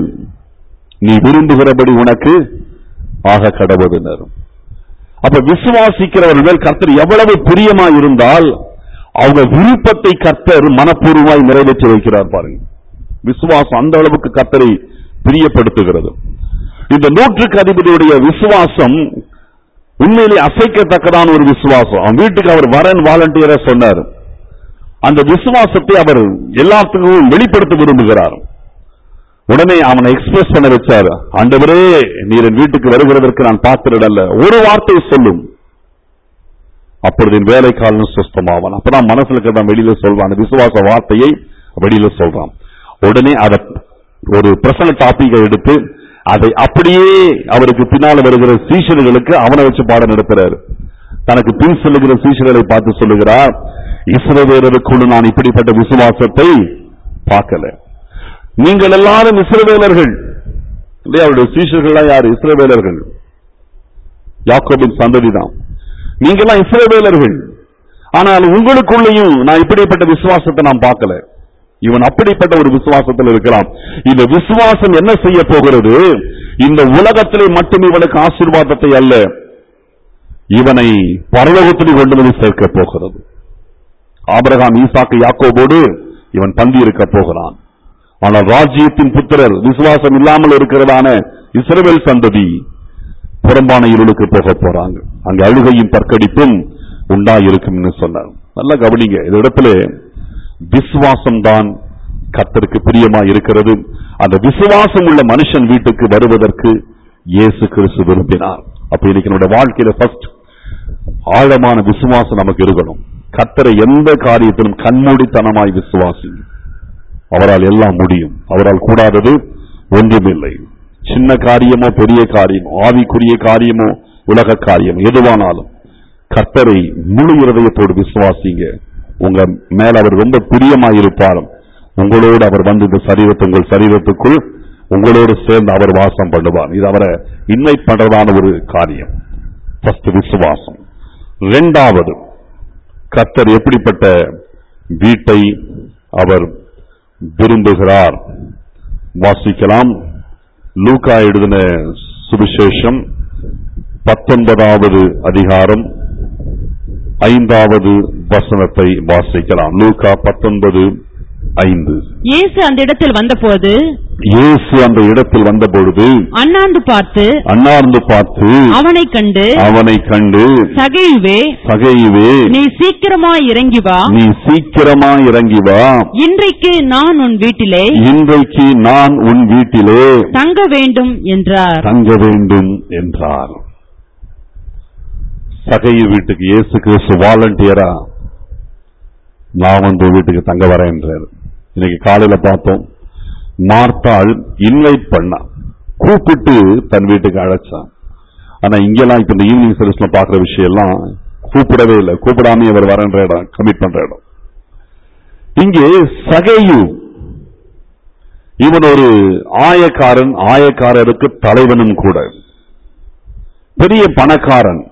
நீ விரும்புகிறபடி உனக்கு ஆக கடவுதினர் அப்ப விசுவாசிக்கிறவர்கள் மேல் கர்த்தர் எவ்வளவு பிரியமா இருந்தால் அவங்க விருப்பத்தை கர்த்தர் மனப்பூர்வமாய் நிறைவேற்றி வைக்கிறார் பாருங்க விசுவாசம் அந்த அளவுக்கு கர்த்தரை பிரியப்படுத்துகிறது இந்த நூற்றுக்கு அதிபதியுடைய விசுவாசம் உண்மையிலே அசைக்கத்தக்கதான ஒரு விசுவாசம் அவன் வீட்டுக்கு அவர் வரன் வாலண்டியரா சொன்னார் அந்த விசுவாசத்தை அவர் எல்லாத்துக்கும் வெளிப்படுத்த விரும்புகிறார் உடனே அவனை எக்ஸ்பிரஸ் பண்ண வச்சார் ஆண்டவரே நீர் என் வீட்டுக்கு வருகிறதற்கு நான் பார்க்கிறதல்ல ஒரு வார்த்தை சொல்லும் அப்பொழுது என் வேலைக்காரனும் சுஸ்தமாவான் அப்பதான் மனசுல இருக்கிற வெளியில சொல்றான் அந்த விசுவாச வார்த்தையை வெளியில சொல்றான் உடனே அதை ஒரு பிரசன டாபிக்கை எடுத்து அதை அப்படியே அவருக்கு பின்னால வருகிற சீஷர்களுக்கு அவனை வச்சு பாடம் நடத்துறாரு தனக்கு பின் சொல்லுகிற சீஷர்களை பார்த்து சொல்லுகிறார் இஸ்ரவேலருக்குள்ள நான் இப்படிப்பட்ட விசுவாசத்தை பார்க்கல நீங்கள் எல்லாரும் இஸ்ரவேலர்கள் இல்லையா அவருடைய சீஷர்கள்லாம் யாரு இஸ்ரவேலர்கள் யாக்கோபின் சந்ததி தான் நீங்கெல்லாம் இஸ்ரவேலர்கள் ஆனால் உங்களுக்குள்ளேயும் நான் இப்படிப்பட்ட விசுவாசத்தை நான் பார்க்கல இவன் அப்படிப்பட்ட ஒரு விசுவாசத்தில் இருக்கலாம் இந்த விசுவாசம் என்ன செய்ய போகிறது இந்த உலகத்திலே மட்டும் இவனுக்கு ஆசீர்வாதத்தை அல்ல இவனை பரலோகத்திலே கொண்டு வந்து சேர்க்க போகிறது ஆபிரகாம் ஈசாக்கு யாக்கோபோடு இவன் பந்தி இருக்க போகிறான் ஆனால் ராஜ்யத்தின் புத்திரர் விசுவாசம் இல்லாமல் இருக்கிறதான இஸ்ரவேல் சந்ததி புறம்பான இருளுக்கு போக போறாங்க அங்க அழுகையும் பற்கடிப்பும் உண்டாயிருக்கும்னு சொன்னார் நல்லா கவனிங்க இந்த இடத்துல விசுவாசம் தான் கர்த்தருக்கு பிரியமா இருக்கிறது அந்த விசுவாசம் உள்ள மனுஷன் வீட்டுக்கு வருவதற்கு இயேசு கிறிஸ்து விரும்பினார் அப்ப இன்னைக்கு நம்முடைய வாழ்க்கையில ஃபர்ஸ்ட் ஆழமான விசுவாசம் நமக்கு இருக்கணும் கர்த்தரை எந்த காரியத்திலும் கண்மூடித்தனமாய் விசுவாசி அவரால் எல்லாம் முடியும் அவரால் கூடாதது ஒன்றுமில்லை சின்ன காரியமோ பெரிய காரியமோ ஆவிக்குரிய காரியமோ உலக காரியம் எதுவானாலும் கர்த்தரை முழு இருதயத்தோடு விசுவாசிங்க உங்க மேல அவர் ரொம்ப பிரியமாய் இருப்பார் உங்களோடு அவர் வந்து இந்த சரீரத்தை உங்கள் சரீரத்துக்குள் உங்களோடு சேர்ந்து அவர் வாசம் பண்ணுவார் இது அவரை இன்வைட் பண்றதான ஒரு காரியம் ஃபர்ஸ்ட் விசுவாசம் இரண்டாவது கர்த்தர் எப்படிப்பட்ட வீட்டை அவர் விரும்புகிறார் வாசிக்கலாம் லூக்கா எழுதின சுவிசேஷம் பத்தொன்பதாவது அதிகாரம் ஐந்தாவது வசனத்தை வாசிக்கலாம் லூக்கா பத்தொன்பது ஐந்து இயேசு அந்த இடத்தில் வந்தபோது இயேசு அந்த இடத்தில் வந்த பொழுது அண்ணாந்து பார்த்து அன்னார்ந்து பார்த்து அவனைக் கண்டு அவனை கண்டு சகையுவே சகையுவே நீ சீக்கிரமாய் இறங்கி வா நீ சீக்கிரமா இறங்கி வா இன்றைக்கு நான் உன் வீட்டிலே இன்றைக்கு நான் உன் வீட்டிலே தங்க வேண்டும் என்றார் தங்க வேண்டும் என்றார் சகையு வீட்டுக்கு இயேசு கிறிஸ்து வாலண்டியரா நான் வந்து உன் வீட்டுக்கு தங்க வரேன் என்றார் இன்னைக்கு காலையில பார்த்தோம் மார்த்தாள் இன்வைட் பண்ணா கூப்பிட்டு தன் வீட்டுக்கு அழைச்சான் ஆனா இங்கெல்லாம் இப்ப இந்த ஈவினிங் சர்வீஸ்ல பாக்குற விஷயம் எல்லாம் கூப்பிடவே இல்லை கூப்பிடாம இவர் வரன்ற இடம் கமிட் பண்ற இடம் இங்கே சகையு இவன் ஒரு ஆயக்காரன் ஆயக்காரருக்கு தலைவனும் கூட பெரிய பணக்காரன்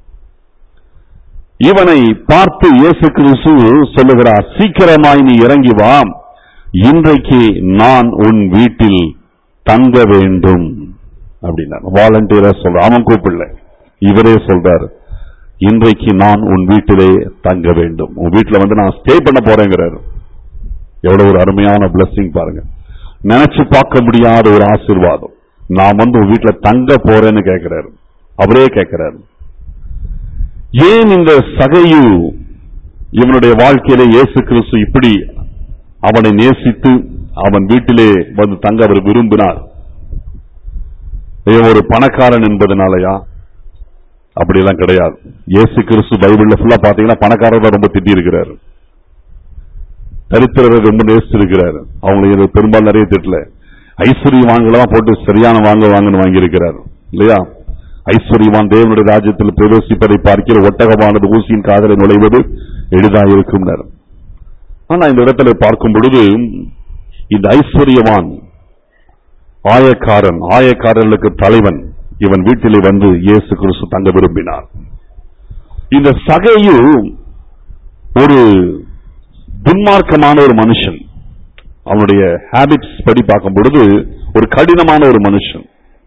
இவனை பார்த்து இயேசு கிறிஸ்து சொல்லுகிறார் சீக்கிரமாய் நீ இறங்கி வா இன்றைக்கு நான் உன் வீட்டில் தங்க வேண்டும் அப்படின்னா வாலண்டியரா சொல்ற அவன் கூப்பிடல இவரே சொல்றார் இன்றைக்கு நான் உன் வீட்டிலே தங்க வேண்டும் உன் வீட்டுல வந்து நான் ஸ்டே பண்ண போறேங்கிறாரு எவ்வளவு ஒரு அருமையான blessing பாருங்க நினைச்சு பார்க்க முடியாத ஒரு ஆசீர்வாதம் நான் வந்து உன் வீட்டுல தங்க போறேன்னு கேட்கிறாரு அவரே கேட்கிறாரு ஏன் இந்த சகையு இவனுடைய வாழ்க்கையில இயேசு கிறிஸ்து இப்படி அவனை நேசித்து அவன் வீட்டிலே வந்து தங்க அவர் விரும்பினார் இவன் ஒரு பணக்காரன் என்பதனாலயா அப்படியெல்லாம் கிடையாது இயேசு கிறிஸ்து பைபிள்ல ஃபுல்லா பாத்தீங்கன்னா பணக்காரர் ரொம்ப திட்டி இருக்கிறாரு தரித்திரரை ரொம்ப நேசிச்சிருக்கிறாரு அவங்களை இது பெரும்பாலும் நிறைய திட்டல ஐஸ்வர்யவான்களா போட்டு சரியான வாங்க வாங்கன்னு வாங்கியிருக்கிறார் இல்லையா ஐஸ்வர்யவான் தேவனுடைய ராஜ்யத்தில் பிரவேசிப்பதை பார்க்கிற ஒட்டகமானது ஊசியின் காதலை நுழைவது எளிதாக இருக்கும் ஆனா இந்த இடத்துல பார்க்கும் பொழுது இந்த ஐஸ்வர்யவான் ஆயக்காரன் ஆயக்காரர்களுக்கு தலைவன் இவன் வீட்டிலே வந்து இயேசு கிறிஸ்து தங்க விரும்பினார் இந்த சகையு ஒரு துன்மார்க்கமான ஒரு மனுஷன் அவனுடைய ஹாபிட்ஸ் படி பார்க்கும் பொழுது ஒரு கடினமான ஒரு மனுஷன்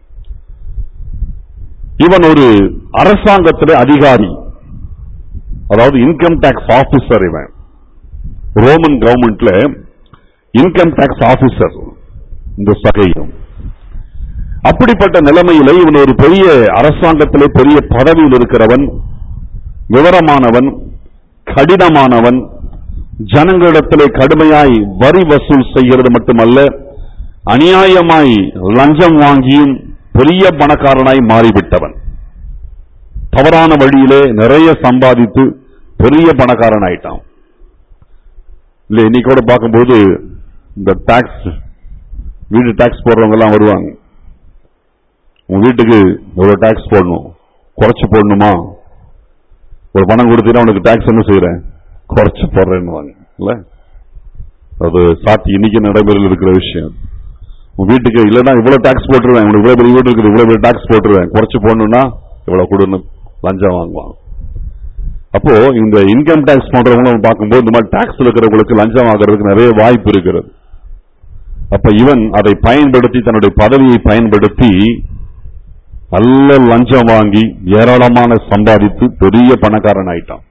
இவன் ஒரு அரசாங்கத்திலே அதிகாரி அதாவது இன்கம் டாக்ஸ் ஆபீசர் இவன் ரோமன் கவர்மெண்ட்ல இன்கம் டாக்ஸ் ஆபீசர் இந்த சகையும் அப்படிப்பட்ட நிலைமையில இவன் ஒரு பெரிய அரசாங்கத்திலே பெரிய பதவியில் இருக்கிறவன் விவரமானவன் கடினமானவன் ஜனங்களிடத்திலே கடுமையாய் வரி வசூல் செய்கிறது மட்டுமல்ல அநியாயமாய் லஞ்சம் வாங்கியும் பெரிய பணக்காரனாய் மாறிவிட்டவன் தவறான வழியிலே நிறைய சம்பாதித்து பெரிய பணக்காரன் ஆயிட்டான் இல்ல இன்னைக்கு கூட பார்க்கும்போது இந்த டாக்ஸ் வீடு டாக்ஸ் போடுறவங்க எல்லாம் வருவாங்க உங்க வீட்டுக்கு எவ்வளவு டாக்ஸ் போடணும் குறைச்சு போடணுமா ஒரு பணம் கொடுத்தீங்கன்னா உனக்கு டாக்ஸ் என்ன செய்யறேன் குறைச்சு போடுறேன்னு இல்ல அது சாத்தி இன்னைக்கு நடைமுறையில் இருக்கிற விஷயம் உன் வீட்டுக்கு இல்லைன்னா இவ்வளவு டாக்ஸ் போட்டுருவேன் உனக்கு இவ்வளவு பெரிய வீடு இருக்குது இவ்வளவு பெரிய டாக்ஸ் போட்டுருவேன் குறைச்சு போடணும்னா இவ்வளவு கொடுன்னு லஞ்சம் வாங்குவான் அப்போ இந்த இன்கம் டாக்ஸ் போன்றவங்க பார்க்கும்போது இந்த மாதிரி டாக்ஸ் இருக்கிறவங்களுக்கு லஞ்சம் வாங்குறதுக்கு நிறைய வாய்ப்பு இருக்கிறது அப்ப இவன் அதை பயன்படுத்தி தன்னுடைய பதவியை பயன்படுத்தி நல்ல லஞ்சம் வாங்கி ஏராளமான சம்பாதித்து பெரிய பணக்காரன் ஆயிட்டான்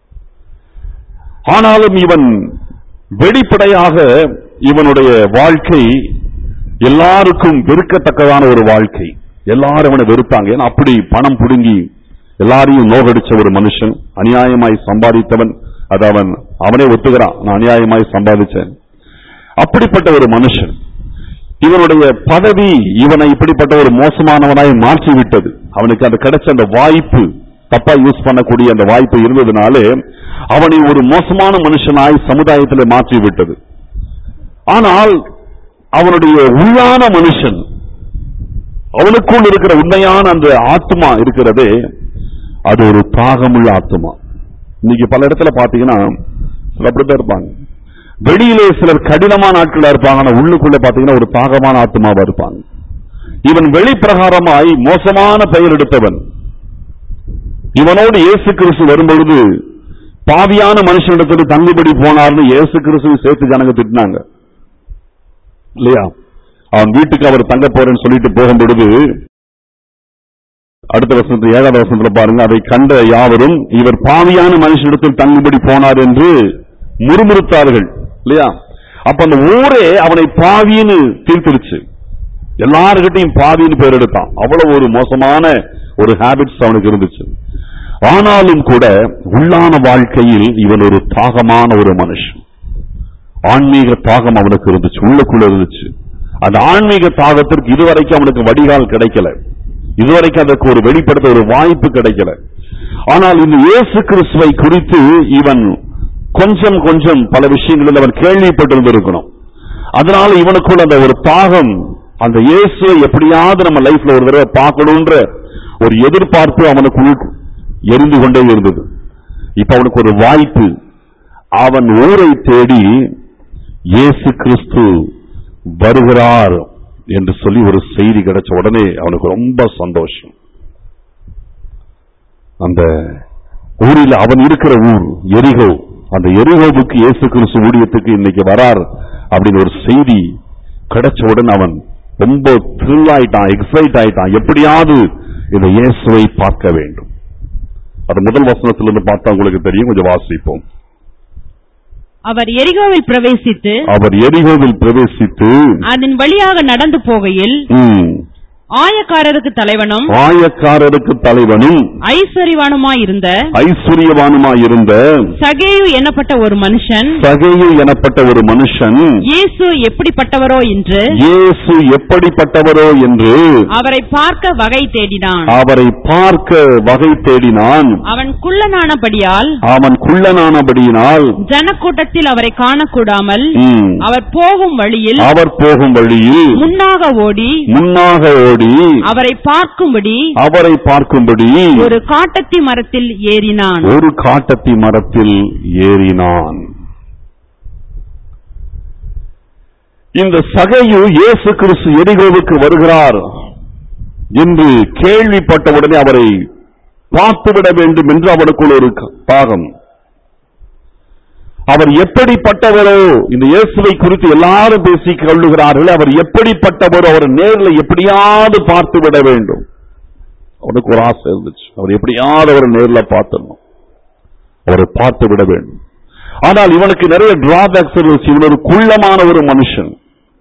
ஆனாலும் இவன் வெளிப்படையாக இவனுடைய வாழ்க்கை எல்லாருக்கும் வெறுக்கத்தக்கதான ஒரு வாழ்க்கை எல்லாரும் அவனை வெறுத்தாங்க ஏன்னா அப்படி பணம் புடுங்கி எல்லாரையும் நோகடிச்ச ஒரு மனுஷன் அநியாயமாய் சம்பாதித்தவன் அது அவன் அவனே ஒத்துக்கிறான் நான் அநியாயமாய் சம்பாதிச்சேன் அப்படிப்பட்ட ஒரு மனுஷன் இவனுடைய பதவி இவனை இப்படிப்பட்ட ஒரு மோசமானவனாய் மாற்றி விட்டது அவனுக்கு அந்த கிடைச்ச அந்த வாய்ப்பு தப்பா யூஸ் பண்ணக்கூடிய அந்த வாய்ப்பு இருந்ததுனாலே அவனை ஒரு மோசமான மனுஷனாய் சமுதாயத்தில் மாற்றி விட்டது ஆனால் அவனுடைய உள்ளான மனுஷன் அவனுக்குள் இருக்கிற உண்மையான அந்த ஆத்மா இருக்கிறதே அது ஒரு தாகமுள்ள ஆத்மா இன்னைக்கு பல இடத்துல பாத்தீங்கன்னா சில அப்படித்தான் இருப்பாங்க வெளியிலே சிலர் கடினமான ஆட்களா இருப்பாங்க ஆனா உள்ளுக்குள்ள பாத்தீங்கன்னா ஒரு தாகமான ஆத்மாவா இருப்பாங்க இவன் வெளிப்பிரகாரமாய் மோசமான பெயர் எடுத்தவன் இவனோடு இயேசு கிறிஸ்து வரும்பொழுது பாவியான மனுஷனிடத்தில் தங்குபடி போனார்னு இயேசு கிறிஸ்துவை சேர்த்து ஜனங்க திட்டினாங்க இல்லையா அவன் வீட்டுக்கு அவர் தங்க போறேன்னு சொல்லிட்டு போகும் பொழுது அடுத்த வசனத்துல ஏழாவது வசனத்துல பாருங்க அதை கண்ட யாவரும் இவர் பாவியான மனுஷனிடத்தில் தங்குபடி போனார் என்று முறுமுறுத்தார்கள் இல்லையா அப்ப அந்த ஊரே அவனை பாவின்னு தீர்த்துருச்சு எல்லாருக்கிட்டையும் பாவின்னு பேர் எடுத்தான் அவ்வளவு ஒரு மோசமான ஒரு ஹாபிட்ஸ் அவனுக்கு இருந்துச்சு ஆனாலும் கூட உள்ளான வாழ்க்கையில் இவன் ஒரு தாகமான ஒரு மனுஷன் ஆன்மீக தாகம் அவனுக்கு இருந்துச்சு உள்ளுக்குள்ள இருந்துச்சு அந்த ஆன்மீக தாகத்திற்கு இதுவரைக்கும் அவனுக்கு வடிகால் கிடைக்கல இதுவரைக்கும் அதற்கு ஒரு வெளிப்படுத்த ஒரு வாய்ப்பு கிடைக்கல ஆனால் இந்த இயேசு கிறிஸ்துவை குறித்து இவன் கொஞ்சம் கொஞ்சம் பல விஷயங்களில் அவன் கேள்விப்பட்டிருந்திருக்கணும் அதனால இவனுக்குள்ள அந்த ஒரு தாகம் அந்த இயேசுவை எப்படியாவது நம்ம லைஃப்ல ஒரு தடவை பார்க்கணுன்ற ஒரு எதிர்பார்ப்பு அவனுக்குள் எரிந்து கொண்டே இருந்தது இப்ப அவனுக்கு ஒரு வாய்ப்பு அவன் ஊரை தேடி இயேசு கிறிஸ்து வருகிறார் என்று சொல்லி ஒரு செய்தி கிடைச்ச உடனே அவனுக்கு ரொம்ப சந்தோஷம் அந்த ஊரில் அவன் இருக்கிற ஊர் எரிகோ அந்த எரிகோவுக்கு இயேசு கிறிஸ்து ஊழியத்துக்கு இன்னைக்கு வரார் அப்படின்னு ஒரு செய்தி கிடைச்ச உடனே அவன் ரொம்ப த்ரில் ஆயிட்டான் எக்ஸைட் ஆயிட்டான் எப்படியாவது இந்த இயேசுவை பார்க்க வேண்டும் அது முதல் வசனத்திலிருந்து பார்த்தா உங்களுக்கு தெரியும் கொஞ்சம் வாசிப்போம் அவர் எரிகோவில் பிரவேசித்து அவர் எரிகோவில் பிரவேசித்து அதன் வழியாக நடந்து போகையில் ம், ஆயக்காரருக்கு தலைவனும் ஆயக்காரருக்கு தலைவனும் ஐஸ்வர்யவானுமாயிருந்த ஐஸ்வர்யவானுமாயிருந்த சகேயு எனப்பட்ட ஒரு மனுஷன் சகையு எனப்பட்ட ஒரு மனுஷன் இயேசு எப்படிப்பட்டவரோ என்று இயேசு எப்படிப்பட்டவரோ என்று அவரை பார்க்க வகை தேடினான் அவரை பார்க்க வகை தேடினான் அவன் குள்ளனானபடியால் அவன் குள்ளனானபடியினால் ஜனக்கூட்டத்தில் அவரை காணக்கூடாமல் ம், அவர் போகும் வழியில் அவர் போகும் வழியில் முன்னாக ஓடி முன்னாக ஓடி அவரை பார்க்கும்படி அவரை பார்க்கும்படி ஒரு காட்டத்தி மரத்தில் ஏறினான் ஒரு காட்டத்தி மரத்தில் ஏறினான் இந்த சகையு இயேசு கிறிஸ்து எரிகோவுக்கு வருகிறார் என்று கேள்விப்பட்டவுடனே அவரை பார்த்துவிட வேண்டும் என்று அவனுக்குள் ஒரு க- தாகம் அவர் எப்படிப்பட்டவரோ இந்த இயேசுவை குறித்து எல்லாரும் பேசிக் கொள்ளுகிறார்கள் அவர் எப்படிப்பட்டவரோ அவர் நேரில் எப்படியாவது பார்த்து விட வேண்டும் அவனுக்கு ஒரு ஆசை இருந்துச்சு அவர் எப்படியாவது அவர் நேரில் பார்த்துடணும் அவரை பார்த்து விட வேண்டும் ஆனால் இவனுக்கு நிறைய டிராபேக்ஸ் இருந்துச்சு இவன் ஒரு குள்ளமான ஒரு மனுஷன்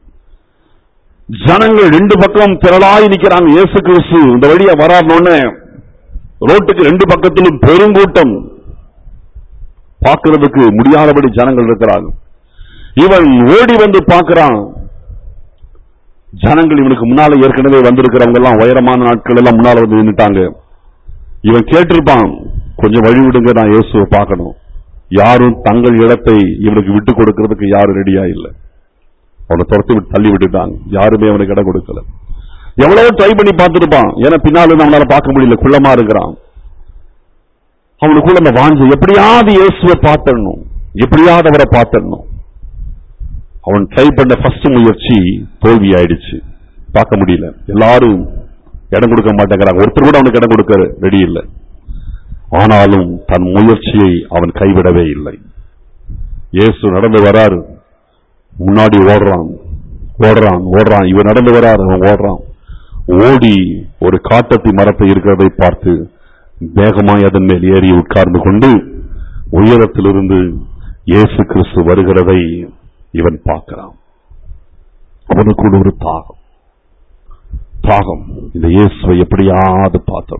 ஜனங்கள் ரெண்டு பக்கம் திரளாய் நிக்கிறாங்க இயேசு கிறிஸ்து இந்த வழியா வராருன்னு ரோட்டுக்கு ரெண்டு பக்கத்திலும் பெருங்கூட்டம் பார்க்கிறதுக்கு முடியாதபடி ஜனங்கள் இருக்கிறாங்க இவன் ஓடி வந்து பார்க்கிறான் ஜனங்கள் இவனுக்கு முன்னால ஏற்கனவே வந்திருக்கிறவங்க எல்லாம் உயரமான நாட்கள் எல்லாம் முன்னால வந்து நின்னுட்டாங்க இவன் கேட்டிருப்பான் கொஞ்சம் வழி விடுங்க நான் இயேசுவை பார்க்கணும் யாரும் தங்கள் இடத்தை இவனுக்கு விட்டு கொடுக்கிறதுக்கு யாரும் ரெடியா இல்லை அவனை துரத்தி விட்டு தள்ளி விட்டுட்டாங்க யாருமே அவனுக்கு இடம் கொடுக்கல எவ்வளவோ ட்ரை பண்ணி பார்த்திருப்பான் ஏன்னா பின்னால இருந்து அவனால பார்க்க முடியல குள்ளமா இருக்கிறான் அவனுக்குள்ள அந்த வாஞ்சை எப்படியாவது இயேசுவை பார்த்திடணும் எப்படியாவது அவரை பார்த்திடணும் அவன் ட்ரை பண்ண ஃபர்ஸ்ட் முயற்சி தோல்வி ஆயிடுச்சு பார்க்க முடியல எல்லாரும் இடம் கொடுக்க மாட்டேங்கிறாங்க ஒருத்தர் கூட அவனுக்கு இடம் கொடுக்க ரெடி இல்லை ஆனாலும் தன் முயற்சியை அவன் கைவிடவே இல்லை இயேசு நடந்து வராரு முன்னாடி ஓடுறான் ஓடுறான் ஓடுறான் இவன் நடந்து வராரு அவன் ஓடுறான் ஓடி ஒரு காட்டத்தி மரத்தை இருக்கிறதை பார்த்து வேகமாய் அதன் மேல் ஏறி உட்கார்ந்து கொண்டு உயரத்திலிருந்து இயேசு கிறிஸ்து வருகிறதை இவன் பார்க்கிறான் அவனுக்குள்ள ஒரு தாகம் தாகம் இந்த இயேசுவை எப்படியாவது பார்த்தோம்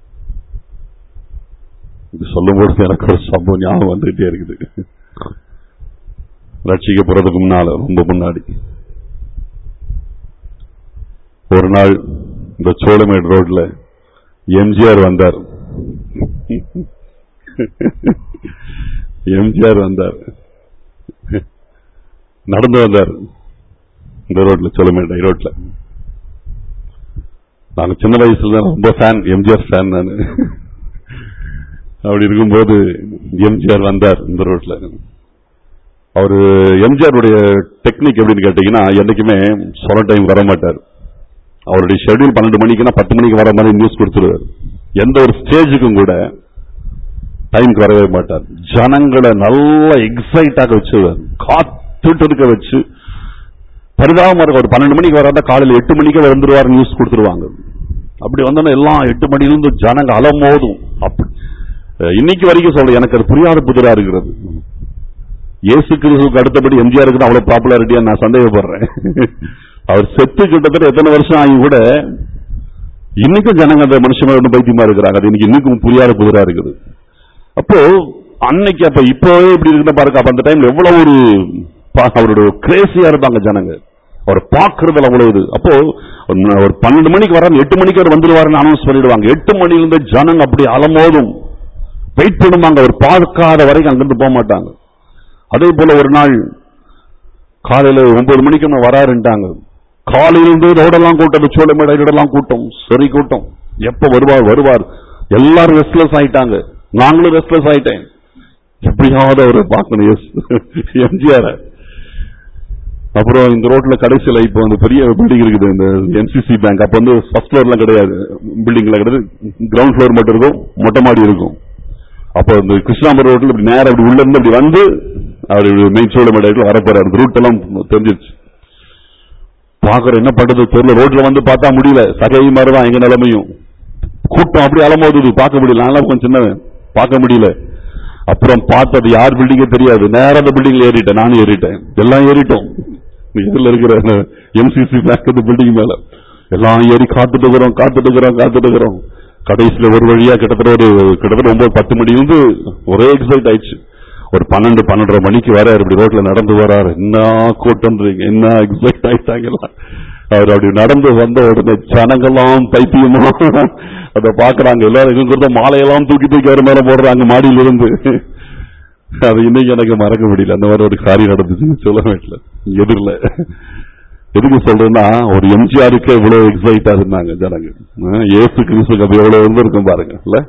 இது சொல்லும்போது எனக்கு ஒரு சம்பவம் ஞாபகம் வந்துகிட்டே இருக்குது ரட்சிக்க போறதுக்கு முன்னால ரொம்ப முன்னாடி ஒரு நாள் இந்த சோழமேடு ரோட்ல எம்ஜிஆர் வந்தார் எம்ஜிஆர் வந்தார் நடந்து வந்தார் இந்த ரோட்ல சோழமேடு ரோட்ல நாங்க சின்ன வயசுல தான் ரொம்ப ஃபேன் எம்ஜிஆர் ஃபேன் நான் அப்படி இருக்கும்போது எம்ஜிஆர் வந்தார் இந்த ரோட்ல அவரு எம்ஜிஆருடைய டெக்னிக் எப்படின்னு கேட்டீங்கன்னா என்னைக்குமே சொல்ல டைம் வர மாட்டார் அவருடைய ஷெட்யூல் பன்னெண்டு மணிக்குன்னா பத்து மணிக்கு வர மாதிரி நியூஸ் கொடுத்துருவார் எந்த ஒரு ஸ்டேஜுக்கும் கூட டைம்க்கு வரவே மாட்டார் ஜனங்களை நல்லா எக்ஸைட்டாக வச்சுருவார் காத்துட்டு இருக்க வச்சு பரிதாபமா இருக்கும் ஒரு பன்னெண்டு மணிக்கு வராதா காலையில் எட்டு மணிக்கு வந்துருவார் நியூஸ் கொடுத்துருவாங்க அப்படி வந்தோன்னா எல்லாம் எட்டு மணிலிருந்து ஜனங்க அலமோதும் அப்படி அஹ் இன்னைக்கு வரைக்கும் சொல்ல எனக்கு அது புரியாத புதிரா இருக்கிறது இயேசு கிறிஸ்துவுக்கு அடுத்தபடி எம்ஜிஆருக்கு தான் அவ்வளவு பாப்புலாரிட்டியா நான் சந்தேகப்படுறேன் அவர் செத்து கிட்டத்தட்ட எத்தனை வருஷம் ஆகி கூட இன்னைக்கும் ஜனங்க அந்த மனுஷன் மேல பைத்தியமா இருக்கிறாங்க அது இன்னைக்கு இன்னைக்கும் புரியாத புதிரா இருக்குது அப்போ அன்னைக்கு அப்ப இப்பவே இப்படி இருக்குன்னு பாருங்க அப்ப அந்த டைம்ல எவ்வளவு ஒரு பா- அவரோட கிரேசியா இருப்பாங்க ஜனங்க அவர் பாக்குறதுல அவ்வளவு இது அப்போ ஒரு- ஒரு பன்னெண்டு மணிக்கு வர எட்டு மணிக்கு அவர் வந்துருவாருன்னு அனௌன்ஸ் பண்ணிடுவாங்க எட்டு மணில இருந்து ஜனங்க அப்படி அலமோதும் வெயிட் பண்ணுவாங்க அவர் பார்க்காத வரைக்கும் அங்கிருந்து போக மாட்டாங்க அதே போல ஒரு நாள் காலையில ஒன்பது மணிக்கு நம்ம வராருன்ட்டாங்க காலையிலிருந்து ரோடெல்லாம் கூட்டம் சோழமேடையிலெல்லாம் கூட்டம் சரி கூட்டம் எப்ப வருவார் வருவார் எல்லாரும் ரெஸ்ட்லெஸ் ஆயிட்டாங்க நாங்களும் ரெஸ்ட்லெஸ் ஆயிட்டேன் எப்படியாவது அவரை பார்க்கணும் எஸ் எம்ஜிஆர் அப்புறம் இந்த ரோட்ல கடைசியில இப்போ வந்து பெரிய பில்டிங் இருக்குது இந்த என்சிசி பேங்க் அப்ப வந்து ஃபர்ஸ்ட் ஃப்ளோர்லாம் கிடையாது பில்டிங்ல கிடையாது கிரவுண்ட் ஃப்ளோர் மட்டும் இருக்கும் மொட்டை மாடி இருக்கும் அப்போ இந்த கிருஷ்ணாபுரம் ரோட்ல இப்படி நேரா இப்படி உள்ள இருந்து இப்படி வந்து அவர் மெயின் சோழ மேடையில் வரப்போறாரு அந்த ரூட் எல்லாம் தெரிஞ்சிருச்சு பாக்குற என்ன பண்றது தெரியல ரோட்ல வந்து பார்த்தா முடியல சகை மாதிரி தான் எங்க நிலைமையும் கூட்டம் அப்படி அலமோதுது பார்க்க முடியல நான் கொஞ்சம் சின்னவன் பார்க்க முடியல அப்புறம் பார்த்தது யார் பில்டிங்கே தெரியாது நேரா அந்த பில்டிங்ல ஏறிட்டேன் நானும் ஏறிட்டேன் எல்லாம் ஏறிட்டோம் இதுல இருக்கிற எம்சிசி பேங்க் இந்த பில்டிங் மேல எல்லாம் ஏறி காத்துட்டு இருக்கிறோம் காத்துட்டு இருக்கிறோம் காத்துட்டு இருக்கிறோம் கடைசியில ஒரு வழியா கிட்டத்தட்ட ஒரு கிட்டத்தட்ட ஒன்பது பத்து மணி இருந்து ஒரே எக்ஸைட் ஆயிடுச்சு ஒரு பன்னெண்டு பன்னெண்டரை மணிக்கு வராரு இப்படி ரோட்ல நடந்து வராரு என்ன கூட்டம்ன்றீங்க என்ன எக்ஸைட் ஆயிட்டாங்க எல்லாம் அவர் அப்படி நடந்து வந்த உடனே ஜனங்கெல்லாம் பைத்தியமா அதை பாக்குறாங்க எல்லாரும் எங்க கொடுத்த மாலையெல்லாம் தூக்கி தூக்கி அவர் மேல போடுறாங்க மாடியில இருந்து அது இன்னைக்கு எனக்கு மறக்க முடியல அந்த மாதிரி ஒரு காரியம் நடந்துச்சு சொல்ல வேண்டிய எதிரில் எதுக்கு சொல்றேன்னா ஒரு எம்ஜிஆருக்கு இவ்வளவு எக்ஸைட்டா இருந்தாங்க ஜனங்க ஆ, இயேசு கிறிஸ்துக்கு அது எவ்வளவு இருந்திருக்கும் பாருங்க இல்ல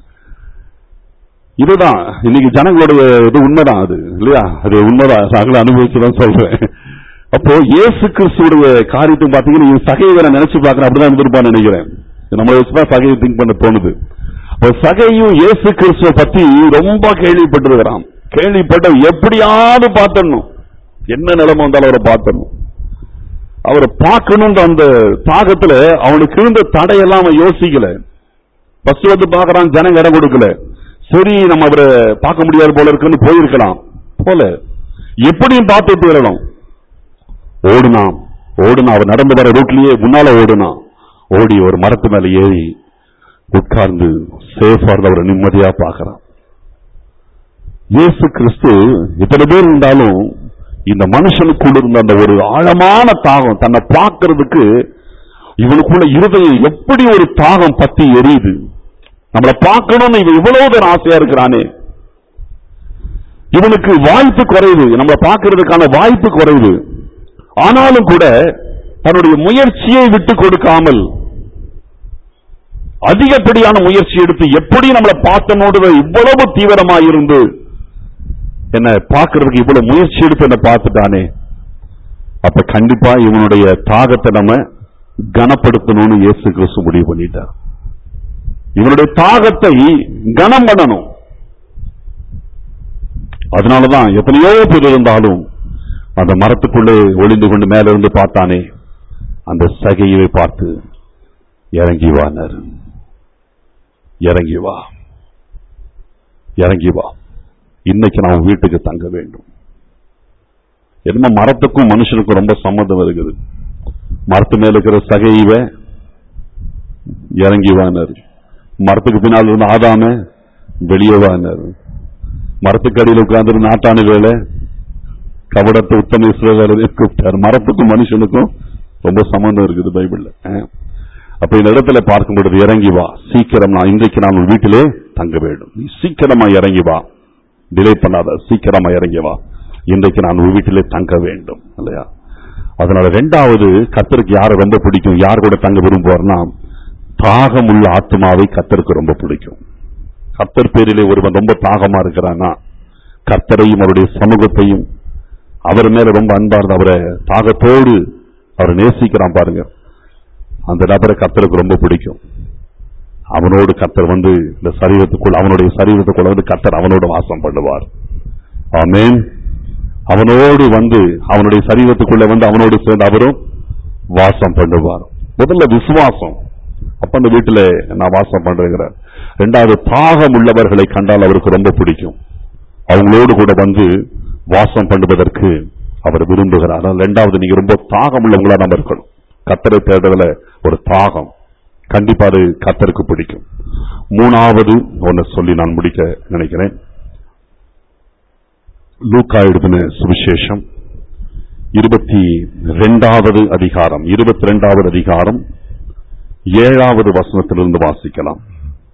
இதுதான் இன்னைக்கு ஜனங்களுடைய இது உண்மைதான் அது இல்லையா அது உண்மைதான் நாங்களும் அனுபவிச்சுதான் சொல்றேன் அப்போ இயேசு கிறிஸ்துடைய காரியத்தை பாத்தீங்கன்னா இது சகையை நான் நினைச்சு பார்க்கறேன் அப்படிதான் இருந்திருப்பான்னு நினைக்கிறேன் நம்மளை வச்சுதான் சகையை திங்க் பண்ண தோணுது அப்போ சகையும் இயேசு கிறிஸ்துவ பத்தி ரொம்ப கேள்விப்பட்டிருக்கிறான் கேள்விப்பட்ட எப்படியாவது பார்த்தணும் என்ன நிலைமை வந்தாலும் அவரை பார்த்தணும் அவரை பார்க்கணுன்ற அந்த தாகத்துல அவனுக்கு இருந்த தடையெல்லாம் அவன் யோசிக்கல ஃபர்ஸ்ட் வந்து பார்க்கறான் ஜனங்க இடம் கொடுக்கல சரி நம்ம அவரை பார்க்க முடியாது போல இருக்குன்னு போயிருக்கலாம் போல எப்படியும் பார்த்துட்டு வரணும் ஓடுனான் ஓடுனான் அவர் நடந்து வர ரூட்லயே முன்னால ஓடுனான் ஓடி ஒரு மரத்து மேல ஏறி உட்கார்ந்து சேஃபா இருந்து அவரை நிம்மதியா பார்க்கறான் இயேசு கிறிஸ்து இத்தனை பேர் இருந்தாலும் இந்த மனுஷனுக்குள்ள இருந்த அந்த ஒரு ஆழமான தாகம் தன்னை பார்க்கிறதுக்கு இவனுக்குள்ள இருதயம் எப்படி ஒரு தாகம் பத்தி எரியுது நம்மளை பார்க்கணும்னு இவன் இவ்வளவு பேர் ஆசையா இருக்கிறானே இவனுக்கு வாய்ப்பு குறைவு நம்மளை பார்க்கிறதுக்கான வாய்ப்பு குறைவு ஆனாலும் கூட தன்னுடைய முயற்சியை விட்டு கொடுக்காமல் அதிகப்படியான முயற்சி எடுத்து எப்படி நம்மளை பார்த்தனோடு இவ்வளவு தீவிரமா இருந்து என்ன பார்க்கிறதுக்கு இவ்வளவு முயற்சி எடுத்து என்ன பார்த்துட்டானே அப்ப கண்டிப்பா இவனுடைய தாகத்தை நம்ம கனப்படுத்தணும்னு இயேசு கிறிஸ்து முடிவு பண்ணிட்டார் இவனுடைய தாகத்தை கனம் பண்ணணும் அதனாலதான் எத்தனையோ பேர் இருந்தாலும் அந்த மரத்துக்குள்ளே ஒளிந்து கொண்டு மேல இருந்து பார்த்தானே அந்த சகையை பார்த்து இறங்கி வானர் இறங்கி வா இறங்கி வா இன்னைக்கு நான் வீட்டுக்கு தங்க வேண்டும் என்னமோ மரத்துக்கும் மனுஷனுக்கும் ரொம்ப சம்மந்தம் இருக்குது மரத்து மேல இருக்கிற சகைவ இறங்கி வானர் மரத்துக்கு பின்னால் இருந்த ஆதாம வெளியே வானர் மரத்துக்கு அடியில் உட்கார்ந்து நாட்டான வேலை கபடத்தை உத்தம இஸ்ரவேலரை கூப்பிட்டார் மரத்துக்கும் மனுஷனுக்கும் ரொம்ப சம்பந்தம் இருக்குது பைபிள்ல அஹ். அப்ப இந்த இடத்துல பார்க்கும் பொழுது இறங்கி வா சீக்கிரம் நான் இன்றைக்கு நான் உன் வீட்டிலே தங்க வேண்டும் நீ சீக்கிரமா இறங்கி வா டிலே பண்ணாத சீக்கிரமா இறங்கி வா இன்றைக்கு நான் உன் வீட்டிலே தங்க வேண்டும் இல்லையா அதனால ரெண்டாவது கத்தருக்கு யாரை ரொம்ப பிடிக்கும் யார் கூட தங்க விரும்புவார்னா தாகம் உள்ள ஆத்மாவை கத்தருக்கு ரொம்ப பிடிக்கும் கத்தர் பேரிலே ஒருவன் ரொம்ப தாகமா இருக்கிறானா கத்தரையும் அவருடைய சமூகத்தையும் அவர் மேல ரொம்ப அன்பா இருந்து அவரை தாகத்தோடு அவரை நேசிக்கிறான் பாருங்க அந்த நபரை கத்தருக்கு ரொம்ப பிடிக்கும் அவனோடு கத்தர் வந்து இந்த சரீரத்துக்குள் அவனுடைய சரீரத்துக்குள்ள வந்து கத்தர் அவனோடு வாசம் பண்ணுவார் ஆமென் அவனோடு வந்து அவனுடைய சரீரத்துக்குள்ள வந்து அவனோடு சேர்ந்து அவரும் வாசம் பண்ணுவார் முதல்ல விசுவாசம் அப்ப அந்த வீட்டுல நான் வாசம் பண்றேங்கிறார் ரெண்டாவது தாகம் உள்ளவர்களை கண்டால் அவருக்கு ரொம்ப பிடிக்கும் அவங்களோடு கூட வந்து வாசம் பண்ணுவதற்கு அவர் விரும்புகிறார் அதனால ரெண்டாவது நீங்க ரொம்ப தாகம் உள்ளவங்களா நம்ம இருக்கணும் கத்தரை தேடுறதுல ஒரு தாகம் கண்டிப்பா அது கத்தருக்கு பிடிக்கும் மூணாவது ஒன்னு சொல்லி நான் முடிக்க நினைக்கிறேன் லூக்கா எழுதின சுவிசேஷம் இருபத்தி ரெண்டாவது அதிகாரம் இருபத்தி ரெண்டாவது அதிகாரம் ஏழாவது வசனத்திலிருந்து வாசிக்கலாம்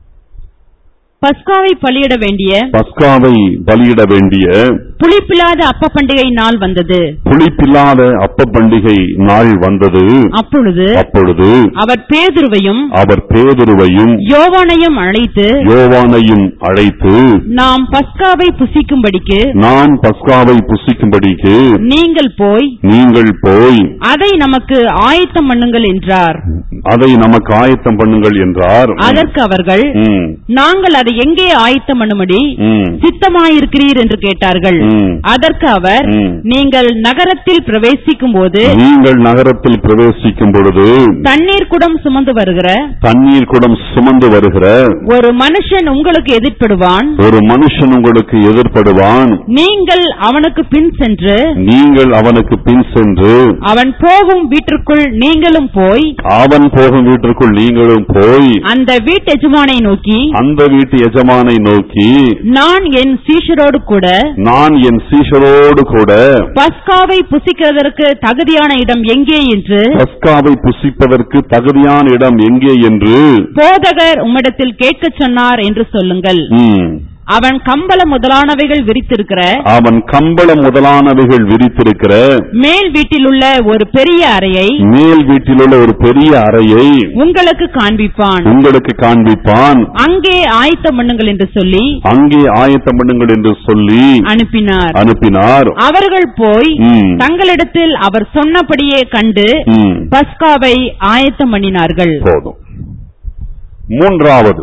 பஸ்காவை பலியிட வேண்டிய பஸ்காவை பலியிட வேண்டிய புளிப்பில்லாத அப்ப பண்டிகை நாள் வந்தது புளிப்பில்லாத அப்ப பண்டிகை நாள் வந்தது அப்பொழுது அப்பொழுது அவர் பேதுருவையும் அவர் பேதுருவையும் யோவானையும் அழைத்து யோவானையும் அழைத்து நாம் பஸ்காவை புசிக்கும்படிக்கு நான் பஸ்காவை புசிக்கும்படிக்கு நீங்கள் போய் நீங்கள் போய் அதை நமக்கு ஆயத்தம் பண்ணுங்கள் என்றார் அதை நமக்கு ஆயத்தம் பண்ணுங்கள் என்றார் அதற்கு அவர்கள் ம், நாங்கள் அதை எங்கே ஆயத்தம் பண்ணும்படி ம், சித்தமாயிருக்கிறீர் என்று கேட்டார்கள் ம். அதற்கு அவர் ம். நீங்கள் நகரத்தில் பிரவேசிக்கும் போது நீங்கள் நகரத்தில் பிரவேசிக்கும் பொழுது தண்ணீர் குடம் சுமந்து வருகிற தண்ணீர் குடம் சுமந்து வருகிற ஒரு மனுஷன் உங்களுக்கு எதிர்ப்படுவான் ஒரு மனுஷன் உங்களுக்கு எதிர்ப்படுவான் நீங்கள் அவனுக்கு பின் சென்று நீங்கள் அவனுக்கு பின் சென்று அவன் போகும் வீட்டிற்குள் நீங்களும் போய் அவன் போகும் வீட்டிற்குள் நீங்களும் போய் அந்த வீட்டெஜமானை நோக்கி அந்த வீட்டு எஜமானை நோக்கி நான் என் சீஷரோடு கூட நான் என் சீஷரோடு கூட பஸ்காவை புசிக்கிறதற்கு தகுதியான இடம் எங்கே என்று பஸ்காவை புசிப்பதற்கு தகுதியான இடம் எங்கே என்று போதகர் உம்மிடத்தில் கேட்கச் சொன்னார் என்று சொல்லுங்கள் ம், அவன் கம்பள முதலானவைகள் விரித்திருக்கிற அவன் கம்பளம் முதலானவைகள் விரித்திருக்கிற மேல் வீட்டிலுள்ள ஒரு பெரிய அறையை மேல் வீட்டிலுள்ள ஒரு பெரிய அறையை உங்களுக்கு காண்பிப்பான் உங்களுக்கு காண்பிப்பான் அங்கே ஆயத்தம் பண்ணுங்கள் என்று சொல்லி அங்கே ஆயத்தம் பண்ணுங்கள் என்று சொல்லி அனுப்பினார் அனுப்பினார் அவர்கள் போய் ம், தங்களிடத்தில் அவர் சொன்னபடியே கண்டு ம், பஸ்காவை ஆயத்தம் பண்ணினார்கள் போதும் மூன்றாவது